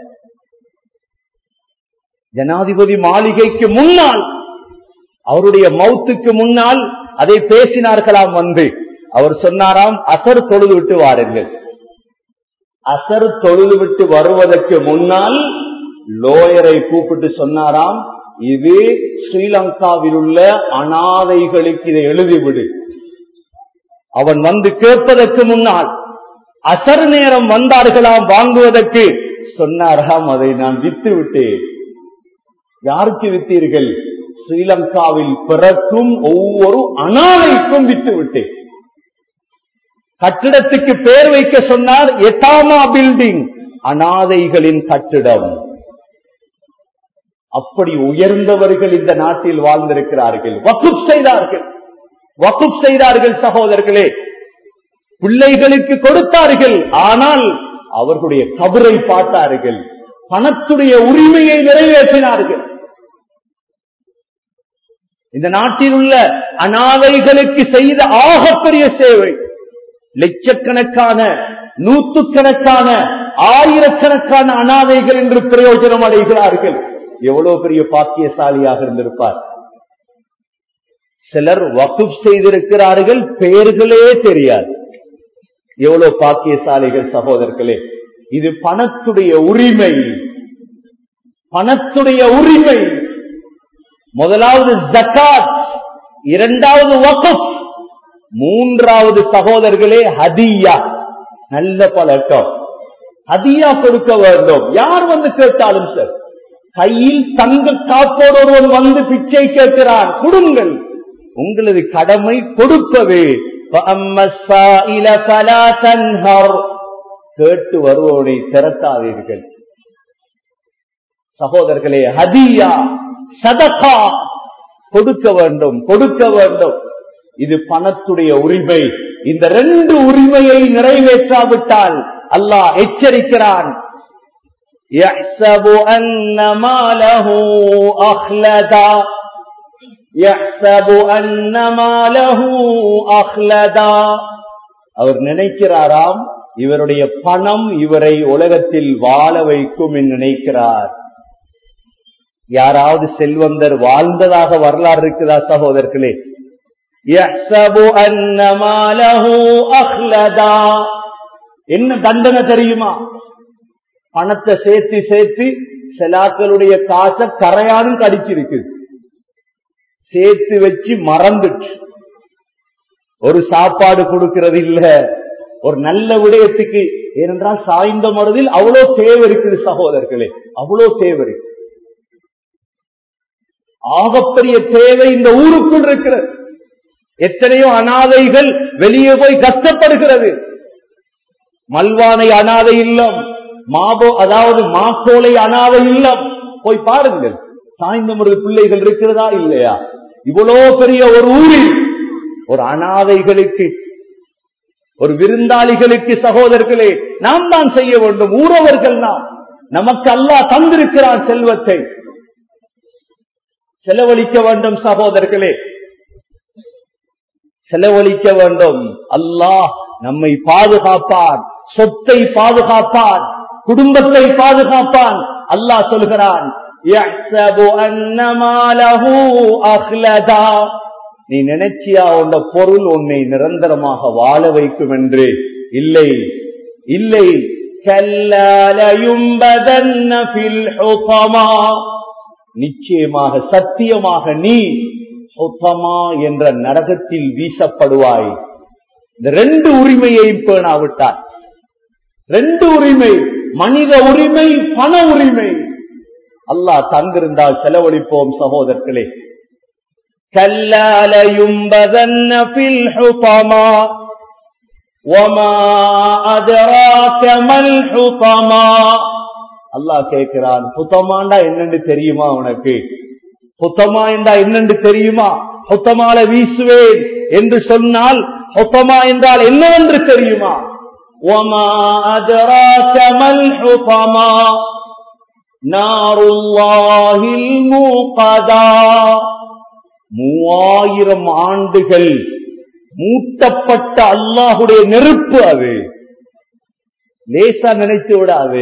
ஜனாதிபதி மாளிகைக்கு முன்னால் அவருடைய மௌத்துக்கு முன்னால் அதை பேசினார்களாம் வந்து அவர் சொன்னாராம் அசர் தொழுது விட்டு வாருங்கள் அசர் தொழுது விட்டு வருவதற்கு முன்னால் லோயரை கூப்பிட்டு சொன்னாராம் இது ஸ்ரீலங்காவில் உள்ள அனாதைகளுக்கு இதை எழுதிவிடு அவன் வந்து கேட்பதற்கு முன்னால் அசர் நேரம் வந்தார்களாம் வாங்குவதற்கு சொன்னாராம் அதை நான் வித்து விட்டேன் யாருக்கு வித்தீர்கள் ஸ்ரீலங்காவில் பிறக்கும் ஒவ்வொரு அனாதைக்கும் வித்து விட்டேன் கட்டிடத்துக்கு பேர் வைக்க சொன்னார் எட்டாமா பில்டிங் அனாதைகளின் கட்டிடம் அப்படி உயர்ந்தவர்கள் இந்த நாட்டில் வாழ்ந்திருக்கிறார்கள் வகுப் செய்தார்கள் வகுப் செய்தார்கள் சகோதரர்களே பிள்ளைகளுக்கு கொடுத்தார்கள் ஆனால் அவர்களுடைய கபரை பார்த்தார்கள் பணத்துடைய உரிமையை நிறைவேற்றினார்கள் இந்த நாட்டில் உள்ள அனாதைகளுக்கு செய்த ஆகப்பெரிய சேவை லட்சக்கணக்கான நூற்றுக்கணக்கான ஆயிரக்கணக்கான அனாதைகள் என்று பிரயோஜனம் அடைகிறார்கள் எவ்வளவு பெரிய பாக்கியசாலியாக இருந்திருப்பார் சிலர் வகுப் செய்திருக்கிறார்கள் பெயர்களே தெரியாது எவ்வளவு பாக்கியசாலிகள் சகோதரர்களே இது பணத்துடைய உரிமை பணத்துடைய உரிமை முதலாவது ஜக்காத் இரண்டாவது வகுப் மூன்றாவது சகோதரர்களே ஹதியா நல்ல பழக்கம் ஹதியா கொடுக்க வேண்டும் யார் வந்து கேட்டாலும் சார் கையில் தங்க காப்போடு ஒருவன் வந்து பிச்சை கேட்கிறான் கொடுங்கள் உங்களது கடமை கொடுப்பவே கேட்டு வருவோனை திரட்டாதீர்கள் சகோதரர்களே ஹதியா சதகா கொடுக்க வேண்டும் கொடுக்க வேண்டும் இது பணத்துடைய உரிமை இந்த ரெண்டு உரிமையை நிறைவேற்றாவிட்டால் அல்லாஹ் எச்சரிக்கிறான் يحسب أن ماله أخلدا يحسب أن ماله أخلدا அவர் நினைக்கிறாராம் இவருடைய பணம் இவரை உலகத்தில் வாழ வைக்கும் என்று நினைக்கிறார் யாராவது செல்வந்தர் வாழ்ந்ததாக வரலாறு இருக்குதா சகோதரர்களே என்ன தண்டனை தெரியுமா பணத்தை சேர்த்து சேர்த்து செலாக்களுடைய காசை கரையானும் கடிச்சிருக்கு சேர்த்து வச்சு மறந்துச்சு ஒரு சாப்பாடு கொடுக்கிறது இல்ல ஒரு நல்ல விடயத்துக்கு ஏனென்றால் சாய்ந்த மனதில் அவ்வளவு தேவை இருக்குது சகோதரர்களே அவ்வளவு தேவை இருக்கு ஆகப்பெரிய தேவை இந்த ஊருக்குள் இருக்கிறது எத்தனையோ அனாதைகள் வெளியே போய் கஷ்டப்படுகிறது மல்வானை அனாதை இல்லம் மாபோ அதாவது மாக்கோலை அனாதை இல்லம் போய் பாருங்கள் சாய்ந்த முறை பிள்ளைகள் இருக்கிறதா இல்லையா இவ்வளோ பெரிய ஒரு ஊரில் ஒரு அனாதைகளுக்கு ஒரு விருந்தாளிகளுக்கு சகோதரர்களே நாம் தான் செய்ய வேண்டும் ஊரவர்கள் நாம் நமக்கு அல்லாஹ் தந்திருக்கிறான் செல்வத்தை செலவழிக்க வேண்டும் சகோதரர்களே செலவழிக்க வேண்டும் அல்லாஹ் நம்மை பாதுகாப்பான் சொத்தை பாதுகாப்பான் குடும்பத்தை பாதுகாப்பான் அல்லாஹ் சொல்கிறான் நீ நினைச்சியா உன்ன பொருள் உன்னை நிரந்தரமாக வாழ வைக்கும் என்று இல்லை இல்லை நிச்சயமாக சத்தியமாக நீ சொத்தமா என்ற நரகத்தில் வீசப்படுவாய் இந்த ரெண்டு உரிமையை பேணாவிட்டார் ரெண்டு உரிமை மனித உரிமை பண உரிமை அல்லாஹ் தந்திருந்தால் செலவழிப்போம் சகோதரர்களே كلا لينبذن في الحطمة وما أدراك ما الحطمة அல்லாஹ் கேட்கிறான் புத்தமாண்டா என்னன்னு தெரியுமா உனக்கு புத்தமா என்றா என்னன்னு தெரியுமா புத்தமால வீசுவேன் என்று சொன்னால் புத்தமா என்றால் என்னவென்று தெரியுமா وما أدراك ما الحطمة نار الله الموقدة மூவாயிரம் ஆண்டுகள் மூட்டப்பட்ட அல்லாஹுடைய நெருப்பு அது லேசா நினைத்து விடாது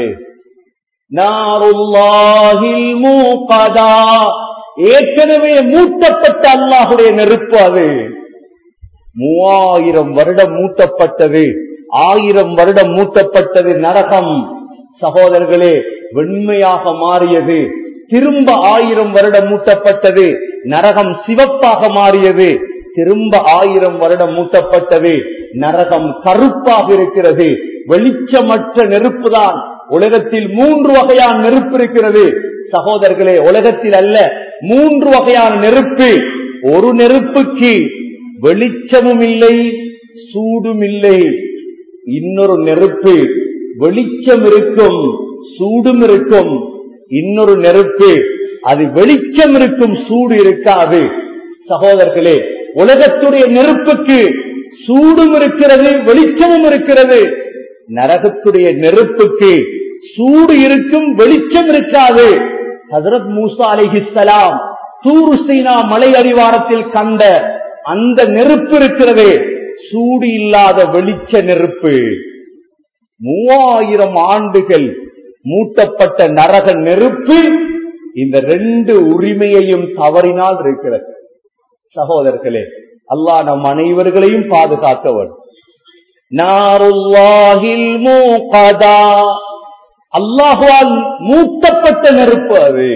நாருல்லாஹில் மூகதா ஏற்கனவே மூட்டப்பட்ட அல்லாஹுடைய நெருப்பு அது மூவாயிரம் வருடம் மூட்டப்பட்டது ஆயிரம் வருடம் மூட்டப்பட்டது நரகம் சகோதரர்களே வெண்மையாக மாறியது திரும்ப ஆயிரம் வருடம் மூட்டப்பட்டது நரகம் சிவப்பாக மாறியது திரும்ப ஆயிரம் வருடம் மூட்டப்பட்டது நரகம் கருப்பாக இருக்கிறது வெளிச்சமற்ற நெருப்புதான் உலகத்தில் மூன்று வகையான நெருப்பு இருக்கிறது சகோதரர்களே உலகத்தில் அல்ல மூன்று வகையான நெருப்பு ஒரு நெருப்புக்கு வெளிச்சமும் இல்லை சூடும் இல்லை இன்னொரு நெருப்பு வெளிச்சம் இருக்கும் சூடும் இருக்கும் இன்னொரு நெருப்பு அது வெளிச்சம் இருக்கும் சூடு இருக்காது சகோதரர்களே உலகத்துடைய நெருப்புக்கு சூடும் இருக்கிறது வெளிச்சமும் இருக்கிறது நரகத்துடைய நெருப்புக்கு சூடு இருக்கும் வெளிச்சம் இருக்காது ஹசரத் மூசா அலிஹிஸ்லாம் தூரு சீனா மலை அடிவாரத்தில் கண்ட அந்த நெருப்பு இருக்கிறது சூடு இல்லாத வெளிச்ச நெருப்பு மூவாயிரம் ஆண்டுகள் மூட்டப்பட்ட நரக நெருப்பு இந்த ரெண்டு உரிமையையும் தவறினால் இருக்கிறது சகோதரர்களே அல்லாஹ் நம் அனைவர்களையும் பாதுகாத்தவர் நாருல்லாஹில் மூகதா அல்லாஹுவால் மூட்டப்பட்ட நெருப்பு அது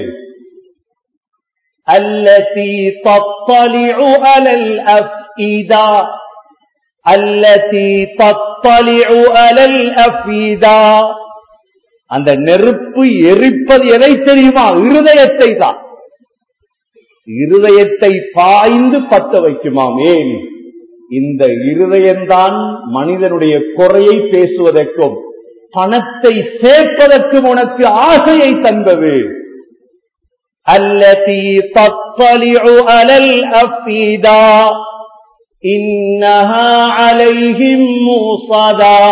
التي تطلع على الأفئدة التي تطلع على الأفئدة அந்த நெருப்பு எரிப்பது எதை தெரியுமா இருதயத்தை தான் இருதயத்தை பாய்ந்து பத்த வைக்குமாம் ஏன் இந்த இருதயம்தான் மனிதனுடைய குறையை பேசுவதற்கும் பணத்தை சேர்ப்பதற்கும் உனக்கு ஆசையை தந்தது التي تطلع على الأفئدة إنها عليهم موصدا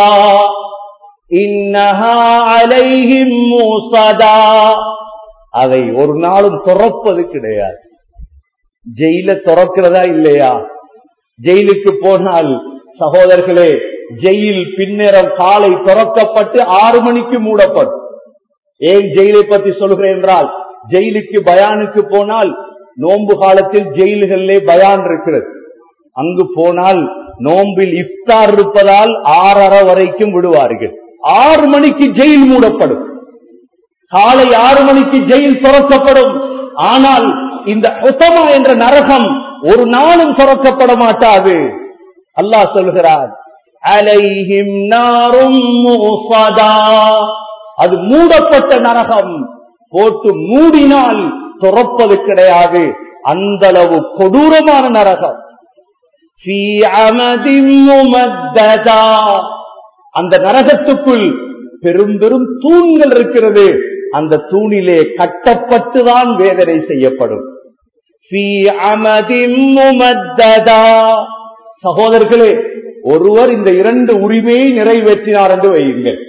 إنها عليهم موصدا அதை ஒரு நாளும் துறப்பது கிடையாது ஜெயில துறக்கிறதா இல்லையா ஜெயிலுக்கு போனால் சகோதரர்களே ஜெயில் பின்னேரம் காலை துறக்கப்பட்டு ஆறு மணிக்கு மூடப்படும் ஏன் ஜெயிலை பத்தி சொல்கிறேன் என்றால் ஜெயிலுக்கு பயானுக்கு போனால் நோன்பு காலத்தில் ஜெயில்களிலே பயான் இருக்கிறது அங்கு போனால் நோம்பில் இஃப்தார் இருப்பதால் ஆறரை வரைக்கும் விடுவார்கள் ஆறு மணிக்கு ஜெயில் மூடப்படும் காலை ஆறு மணிக்கு ஜெயில் துறக்கப்படும் ஆனால் இந்த உத்தமா என்ற நரகம் ஒரு நாளும் துறக்கப்பட மாட்டாது அல்லாஹ் சொல்கிறார் அலைஹிம் நாரும் மூசதா. அது மூடப்பட்ட நரகம் போட்டு மூடினால் துறப்பது கிடையாது அந்த அளவு கொடூரமான நரகம் ஃபீ அமதின் முமத்ததா. அந்த நரகத்துக்குள் பெரும் பெரும் தூண்கள் இருக்கிறது அந்த தூணிலே கட்டப்பட்டுதான் வேதனை செய்யப்படும் ஃபீ அமதின் முமத்ததா. சகோதரர்களே ஒருவர் இந்த இரண்டு உரிமையை நிறைவேற்றினார் என்று வையுங்கள்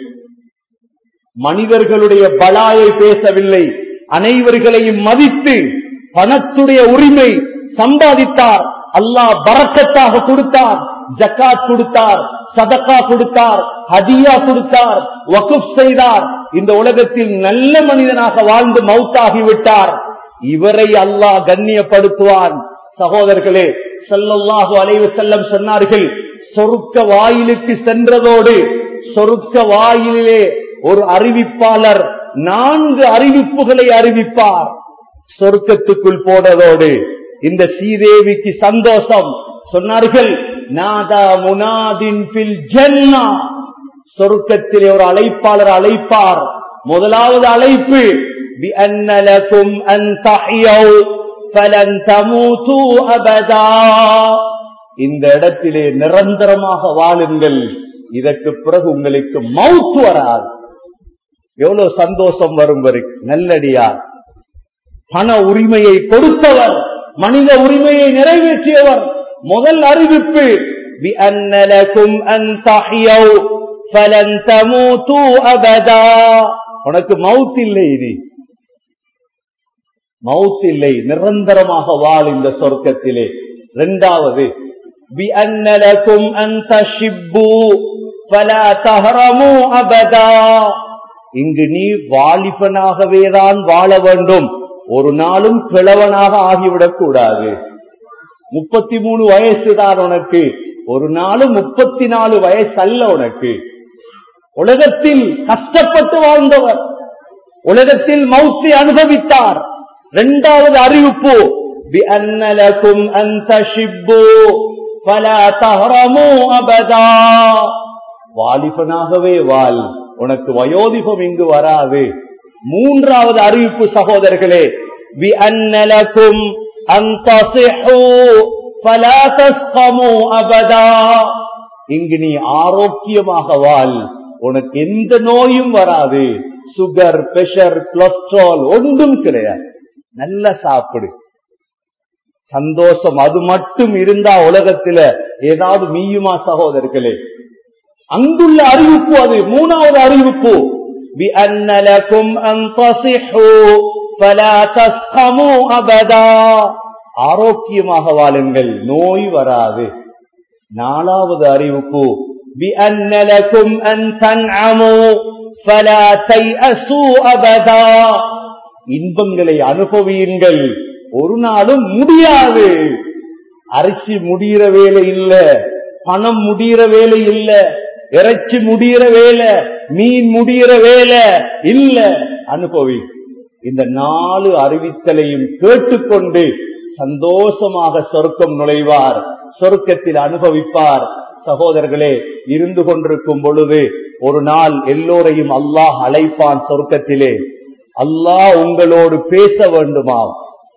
மனிதர்களுடைய பலாயை பேசவில்லை அனைவர்களையும் மதித்து பணத்துடைய உரிமை சம்பாதித்தார் அல்லாஹ் பறக்கத்தாக கொடுத்தார் ஜக்காத் கொடுத்தார் சதக்கா கொடுத்தார் ஹதியா கொடுத்தார் வகுப் செய்தார் இந்த உலகத்தில் நல்ல மனிதனாக வாழ்ந்து மவுத்தாகிவிட்டார் இவரை அல்லாஹ் கண்ணியப்படுத்துவான் சகோதரர்களே ஸல்லல்லாஹு அலைஹி வஸல்லம் சொன்னார்கள் சொருக்க வாயிலுக்கு சென்றதோடு சொருக்க வாயிலே ஒரு அறிவிப்பாளர் நான்கு அறிவிப்புகளை அறிவிப்பார் சொர்க்கத்துக்குள் போனதோடு இந்த ஸ்ரீதேவிக்கு சந்தோஷம் சொன்னார்கள் நாதா முனாதின் ஃபில் ஜன்னா சொர்க்கத்திலே ஒரு அழைப்பாளர் அழைப்பார் முதலாவது அழைப்பு بِأَنَّ لَكُمْ أَن تَحْيَوْا فَلَن تَمُوتُوا أَبَدًا இந்த இடத்திலே நிரந்தரமாக வாழுங்கள் இதற்கு பிறகு உங்களுக்கு மவுத்து வராது எவ்வளவு சந்தோஷம் வரும் வரை நல்லடியார் பண உரிமையை கொடுத்தவர் மனித உரிமையை நிறைவேற்றியவர் முதல் அறிவிப்பு بِأَنَّ لَكُمْ أَن تَحْيَوْا فَلَن تَمُوتُوا أَبَدًا உனக்கு மவுத் இல்லை இது மவுத் இல்லை நிரந்தரமாக வாழ் இந்த சொர்க்கத்திலே இரண்டாவது بِأَنَّ لَكُمْ أَن تَشِبُّوا فَلَا تَهْرَمُوا أَبَدًا இங்கு நீ வாலிபனாகவே தான் வாழ வேண்டும் ஒரு நாளும் கிழவனாக ஆகிவிடக் கூடாது முப்பத்தி மூணு வயசு தான் உனக்கு ஒரு நாளும் முப்பத்தி நாலு வயசு அல்ல உனக்கு உலகத்தில் கஷ்டப்பட்டு வாழ்ந்தவர் உலகத்தில் மௌத்தை அனுபவித்தார் இரண்டாவது அறிவிப்பு بِأَنَّ لَكُمْ أَن تَشِبُّوا فَلَا تَهْرَمُوا أَبَدًا வாலிபனாகவே வாழ் உனக்கு வயோதிபம் இங்கு வராது மூன்றாவது அறிவிப்பு சகோதரர்களே بِأَنَّ لَكُمْ أَن تَصِحُّوا فَلَا تَسْقَمُوا أَبَدًا இங்கு நீ ஆரோக்கியமாக வாழ் உனக்கு எந்த நோயும் வராது சுகர் பிரஷர் கொலஸ்ட்ரால் ஒன்றும் கிடையாது நல்ல சாப்பிடு சந்தோஷம் அது மட்டும் இருந்தா உலகத்துல ஏதாவது மீயுமா சகோதரர்களே அங்குள்ள அறிவிப்பு அது மூணாவது அறிவிப்பு بِأَنَّ لَكُمْ أَن تَصِحُّوا فَلَا تَسْقَمُوا أَبَدًا ஆரோக்கியமாக வாழுங்கள் நோய் வராது நாலாவது அறிவிப்பு بِأَنَّ لَكُمْ أَن تَنْعَمُوا فَلَا تَيْأَسُوا أَبَدًا இன்பங்களை அனுபவியுங்கள் ஒரு நாளும் முடியாது அரிசி முடிகிற வேலை இல்ல பணம் முடிகிற வேலை இல்ல இறைச்சி முடிகிற வேலை மீன் முடிகிற வேலை இல்ல அனுபவி இந்த நாலு அறிவித்தலையும் கேட்டுக்கொண்டு சந்தோஷமாக சொர்க்கம் நுழைவார் சொர்க்கத்தில் அனுபவிப்பார் சகோதரர்களே இருந்து கொண்டிருக்கும் பொழுது ஒரு நாள் எல்லோரையும் அல்லாஹ் அழைப்பான் சொர்க்கத்திலே அல்லாஹ் உங்களோடு பேச வேண்டுமாம்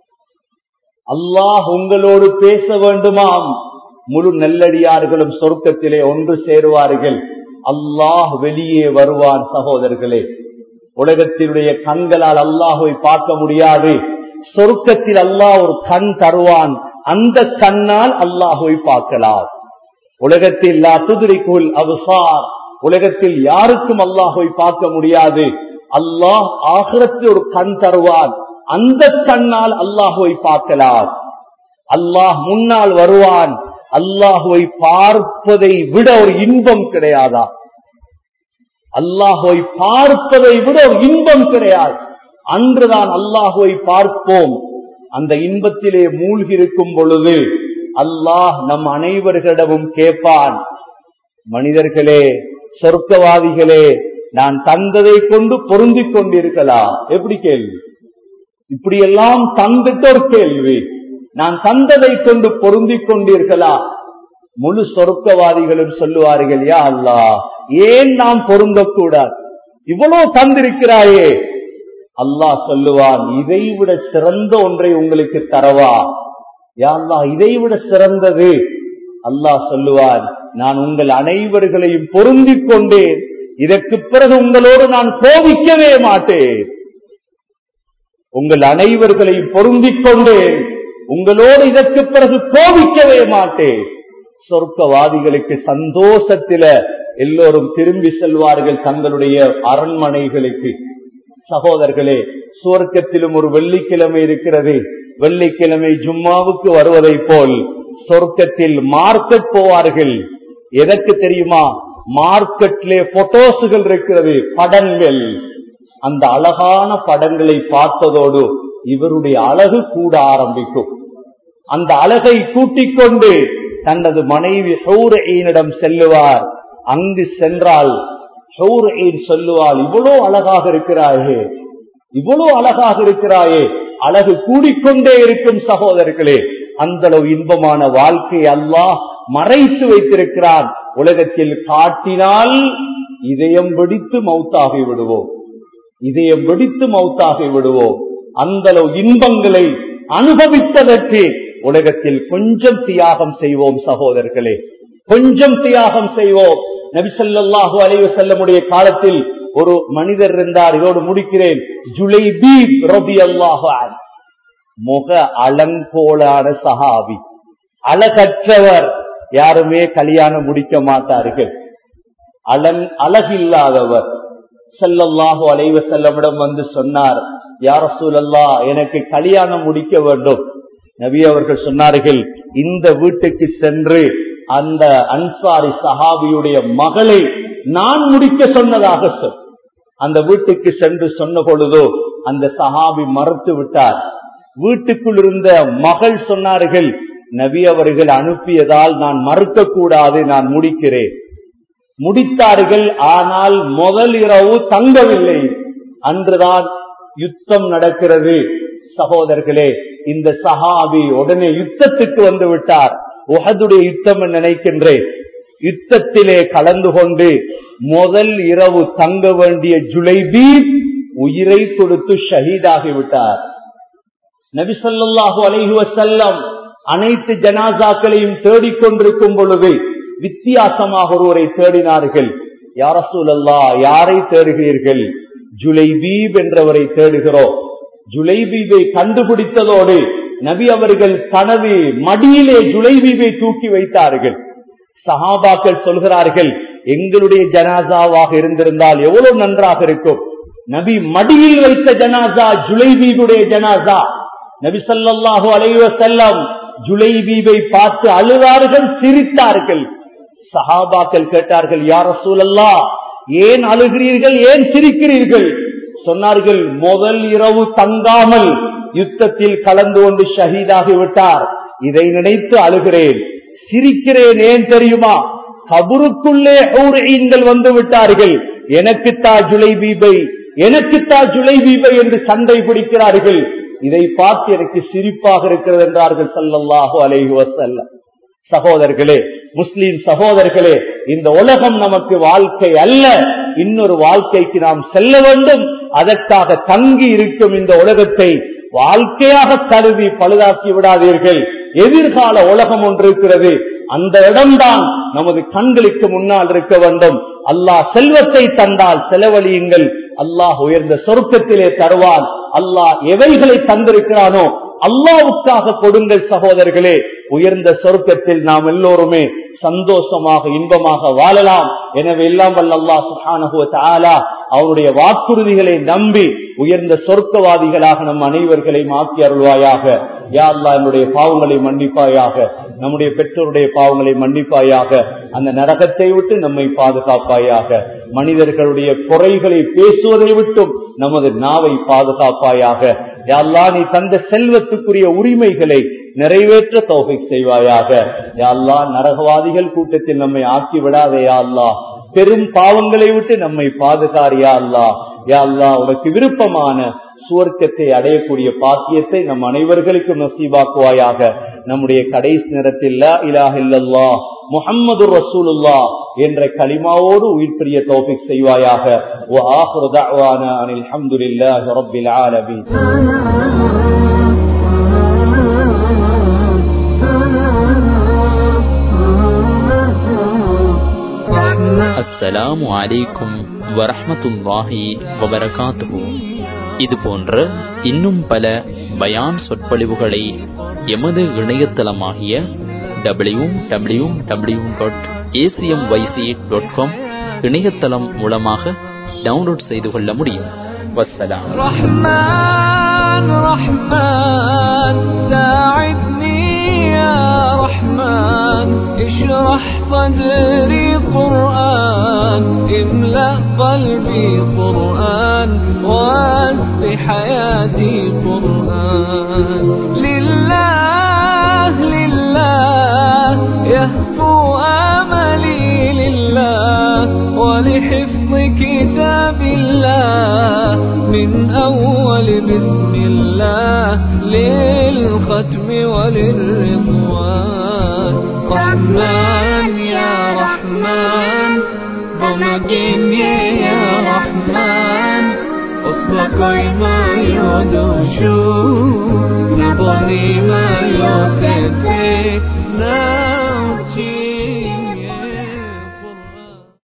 அல்லாஹ் உங்களோடு பேச வேண்டுமாம் முழு நல்லடியார்களும் சொர்க்கத்திலே ஒன்று சேருவார்கள் அல்லாஹ் வெளியே வருவான் சகோதரர்களே உலகத்தினுடைய கண்களால் அல்லாஹுவை பார்க்க முடியாது சொர்க்கத்தில் அல்லாஹ் ஒரு கண் தருவான் அந்த கண்ணால் அல்லாஹுவை பார்க்கலாம் உலகத்தில் லா துதிரிக்குள் அவுசார் உலகத்தில் யாருக்கும் அல்லாஹுவை பார்க்க முடியாது அல்லாஹ் ஆகிரத்தில் ஒரு கண் தருவான் அந்த கண்ணால் அல்லாஹுவை பார்க்கலாம் அல்லாஹ் முன்னால் வருவான் அல்லாஹுவை பார்ப்பதை விட ஒரு இன்பம் கிடையாதா அல்லாஹுவை பார்ப்பதை விட ஒரு இன்பம் கிடையாது அன்றுதான் அல்லாஹுவை பார்ப்போம் அந்த இன்பத்திலே மூழ்கி இருக்கும் பொழுது அல்லாஹ் நம் அனைவர்களிடமும் கேட்பான் மனிதர்களே சொர்க்கவாதிகளே நான் தந்ததை கொண்டு பொருந்திக் கொண்டிருக்கலாம் எப்படி கேள்வி இப்படியெல்லாம் தந்துட்டு ஒரு கேள்வி நான் தந்ததை கொண்டு பொருந்திக் கொண்டீர்களா முழு சொர்க்கவாதிகளும் சொல்லுவார்கள் யா அல்லா ஏன் நாம் பொருந்தக்கூடாது இவ்வளவு தந்திருக்கிறாயே அல்லாஹ் சொல்லுவான் இதைவிட சிறந்த ஒன்றை உங்களுக்கு தரவா யா அல்லா இதைவிட சிறந்தது அல்லாஹ் சொல்லுவான் நான் உங்கள் அனைவர்களையும் பொருந்திக் கொண்டேன் இதற்கு பிறகு உங்களோடு நான் கோபிக்கவே மாட்டேன் உங்கள் அனைவர்களையும் பொருந்திக் கொண்டேன் உங்களோடு இதற்கு பிறகு கோபிக்கவே மாட்டேன் சொர்க்கவாதிகளுக்கு சந்தோஷத்தில எல்லோரும் திரும்பி செல்வார்கள் தங்களுடைய அரண்மனைகளுக்கு சகோதரர்களே சுவர்க்கத்திலும் ஒரு வெள்ளிக்கிழமை இருக்கிறது வெள்ளிக்கிழமை ஜும்மாவுக்கு வருவதை போல் சொர்க்கத்தில் மார்க்கெட் போவார்கள் எதற்கு தெரியுமா மார்க்கெட்லே போட்டோஸுகள் இருக்கிறது படங்கள் அந்த அழகான படங்களை பார்த்ததோடு இவருடைய அழகு கூட ஆரம்பிக்கும் அந்த அழகை கூட்டிக் கொண்டு தனது மனைவி ஹௌரையினிடம் செல்லுவார் அங்கு சென்றால் ஹௌரையின் சொல்லுவாள் இவ்வளோ அழகாக இருக்கிறாயே இவ்வளோ அழகாக இருக்கிறாயே அழகு கூடிக்கொண்டே இருக்கும் சகோதரர்களே அந்த அளவு இன்பமான வாழ்க்கை அல்லாஹ் மறைத்து வைத்திருக்கிறான் உலகத்தில் காட்டினால் இதயம் வெடித்து மௌத்தாகி விடுவோம் இதயம் வெடித்து மௌத்தாகி விடுவோம் அந்த அளவு இன்பங்களை அனுபவித்ததற்கு உலகத்தில் கொஞ்சம் தியாகம் செய்வோம் சகோதரர்களே கொஞ்சம் தியாகம் செய்வோம் நபிசல்லாஹு அலைவ செல்லமுடைய காலத்தில் ஒரு மனிதர் இருந்தார் இதோடு முடிக்கிறேன் ஜுலை பீப் ரபி அல்லாஹு முக அலங்கோலான சஹாபி அழகற்றவர் யாருமே கல்யாணம் முடிக்க மாட்டார்கள் அலங் அழகில்லாதவர் செல்லல்லாஹு அலைவ செல்லமிடம் வந்து சொன்னார் யார சூழல்லா எனக்கு கல்யாணம் முடிக்க வேண்டும் நபி அவர்கள் சொன்னார்கள் இந்த வீட்டுக்கு சென்று அந்த அன்சாரி சஹாபியுடைய மகளை நான் முடிக்க சொன்னதாக சொல் அந்த வீட்டுக்கு சென்று சொன்ன பொழுதோ அந்த சஹாபி மறுத்து விட்டார் வீட்டுக்குள் இருந்த மகள் சொன்னார்கள் நபி அவர்கள் அனுப்பியதால் நான் மறுக்க கூடாது நான் முடிக்கிறேன் முடித்தார்கள் ஆனால் முதல் இரவு தங்கவில்லை அன்றுதான் யுத்தம் நடக்கிறது சகோதரர்களே இந்த சஹாபி உடனே யுத்தத்துக்கு வந்து விட்டார் உகதுடைய யுத்தம் நினைக்கின்றேன் யுத்தத்திலே கலந்து கொண்டு முதல் இரவு தங்க வேண்டிய ஜுலைபி உயிரை கொடுத்து ஷஹீதாகிவிட்டார் நபிசல்லாஹு அலைஹி வசல்லம் அனைத்து ஜனாசாக்களையும் தேடிக்கொண்டிருக்கும் பொழுது வித்தியாசமாக ஒருவரை தேடினார்கள் யார சூழல்லா யாரை தேடுகிறீர்கள் ஜுலைபீப் என்றவரை தேடுகிறோம் ஜுலைபீபை கண்டுபிடித்ததோடு நபி அவர்கள் தனது மடியிலே ஜுலைபீபை தூக்கி வைத்தார்கள் சஹாபாக்கள் சொல்கிறார்கள் எங்களுடைய ஜனாசாவாக இருந்திருந்தால் எவ்வளவு நன்றாக இருக்கும் நபி மடியில் வைத்த ஜனாசா ஜுலைபீபுடைய ஜனாசா நபி சல்லாஹு அலைவ செல்லம் ஜுலைபீபை பார்த்து அழுதார்கள் சிரித்தார்கள் சஹாபாக்கள் கேட்டார்கள் யார சூழல்லா ஏன் அழுகிறீர்கள் ஏன் சிரிக்கிறீர்கள் சொன்னார்கள் முதல் இரவு தங்காமல் யுத்தத்தில் கலந்து கொண்டு ஷஹீதாகி விட்டார் இதை நினைத்து அழுகிறேன் சிரிக்கிறேன் ஏன் தெரியுமா கபருக்குள்ளே ஊரையீன்கள் வந்து விட்டார்கள் எனக்குத்தா ஜுலைபீபை எனக்குத்தா ஜுலைபீபை என்று சண்டை பிடிக்கிறார்கள் இதை பார்த்து எனக்கு சிரிப்பாக இருக்கிறது என்றார்கள் சல்லல்லாஹு அலைஹி வசல்லம் சகோதரர்களே முஸ்லிம் சகோதரர்களே இந்த உலகம் நமக்கு வாழ்க்கை அல்ல இன்னொரு வாழ்க்கைக்கு நாம் செல்ல வேண்டும் அதற்காக தங்கி இருக்கும் இந்த உலகத்தை வாழ்க்கையாக கருதி பழுதாக்கி விடாதீர்கள் எதிர்கால உலகம் ஒன்று இருக்கிறது அந்த இடம்தான் நமது கண்களுக்கு முன்னால் இருக்க வேண்டும் அல்லாஹ் செல்வத்தை தந்தால் செலவழியுங்கள் அல்லாஹ் உயர்ந்த சொருக்கத்திலே தருவான் அல்லாஹ் எவைகளை தந்திருக்கிறானோ அல்லாவுக்காக கொடுங்கள் சகோதரர்களே உயர்ந்த சொருக்கத்தில் நாம் எல்லோருமே சந்தோஷமாக இன்பமாக வாழலாம் எனவே எல்லாம் வல்ல அல்லா சுஹானஹுவ தாலா அவருடைய வாக்குறுதிகளை நம்பி உயர்ந்த சொர்க்கவாதிகளாக நம் அனைவர்களையும் ஆக்கி அருள்வாயாக யா அல்லா என்னுடைய பாவங்களை மன்னிப்பாயாக நம்முடைய பெற்றோருடைய பாவங்களை மன்னிப்பாயாக அந்த நரகத்தை விட்டு நம்மை பாதுகாப்பாயாக மனிதர்களுடைய குறைகளை பேசுவதை விட்டும் நமது நாவை பாதுகாப்பாயாக யாழ்லா நீ தந்த செல்வத்துக்குரிய உரிமைகளை நிறைவேற்ற தொகை செய்வாயாக யாழ்லா நரகவாதிகள் கூட்டத்தில் நம்மை ஆக்கி விடாதே யாழ்லா பெரும் பாவங்களை விட்டு நம்மை பாதுகாரியா அல்லா யா அல்லா உனக்கு விருப்பமான சுவர்க்கத்தை அடையக்கூடிய பாக்கியத்தை நம் அனைவர்களுக்கும் நசீபாக்குவாயாக நம்முடைய கடைசி நேரத்தில் இலாஹ் இல்லல்லா முஹம்மது ரசூலுல்லா என்ற கலிமாவோடு உயிர் பிரிய தௌஃபிக் செய்வாயாக وآخر دعوانا أن الحمد لله رب العالمين அஸ்ஸலாமு அலைக்கும் வரஹ்மத்துல்லாஹி வபரகாத்துஹு இது போன்ற இன்னும் பல பயான் சொற்பொழிவுகளை எமது இணையதளமாகிய W W W dot ACM YC dot com இணையதளம் மூலமாக டவுன்லோட் செய்து கொள்ள முடியும் வஸ்ஸலாம் رحمن رحمن ساعدني يا رحمن اشرح صدري قرآن املأ قلبي قرآن واسع حياتي قرآن لله لله يهفو آملي لله ولحفظ كتاب الله من أول بسم الله للختم وللرضوان رحمن يا رحمن مجيني يا رحمن أصلك ما يدوشو نبني ما يوسف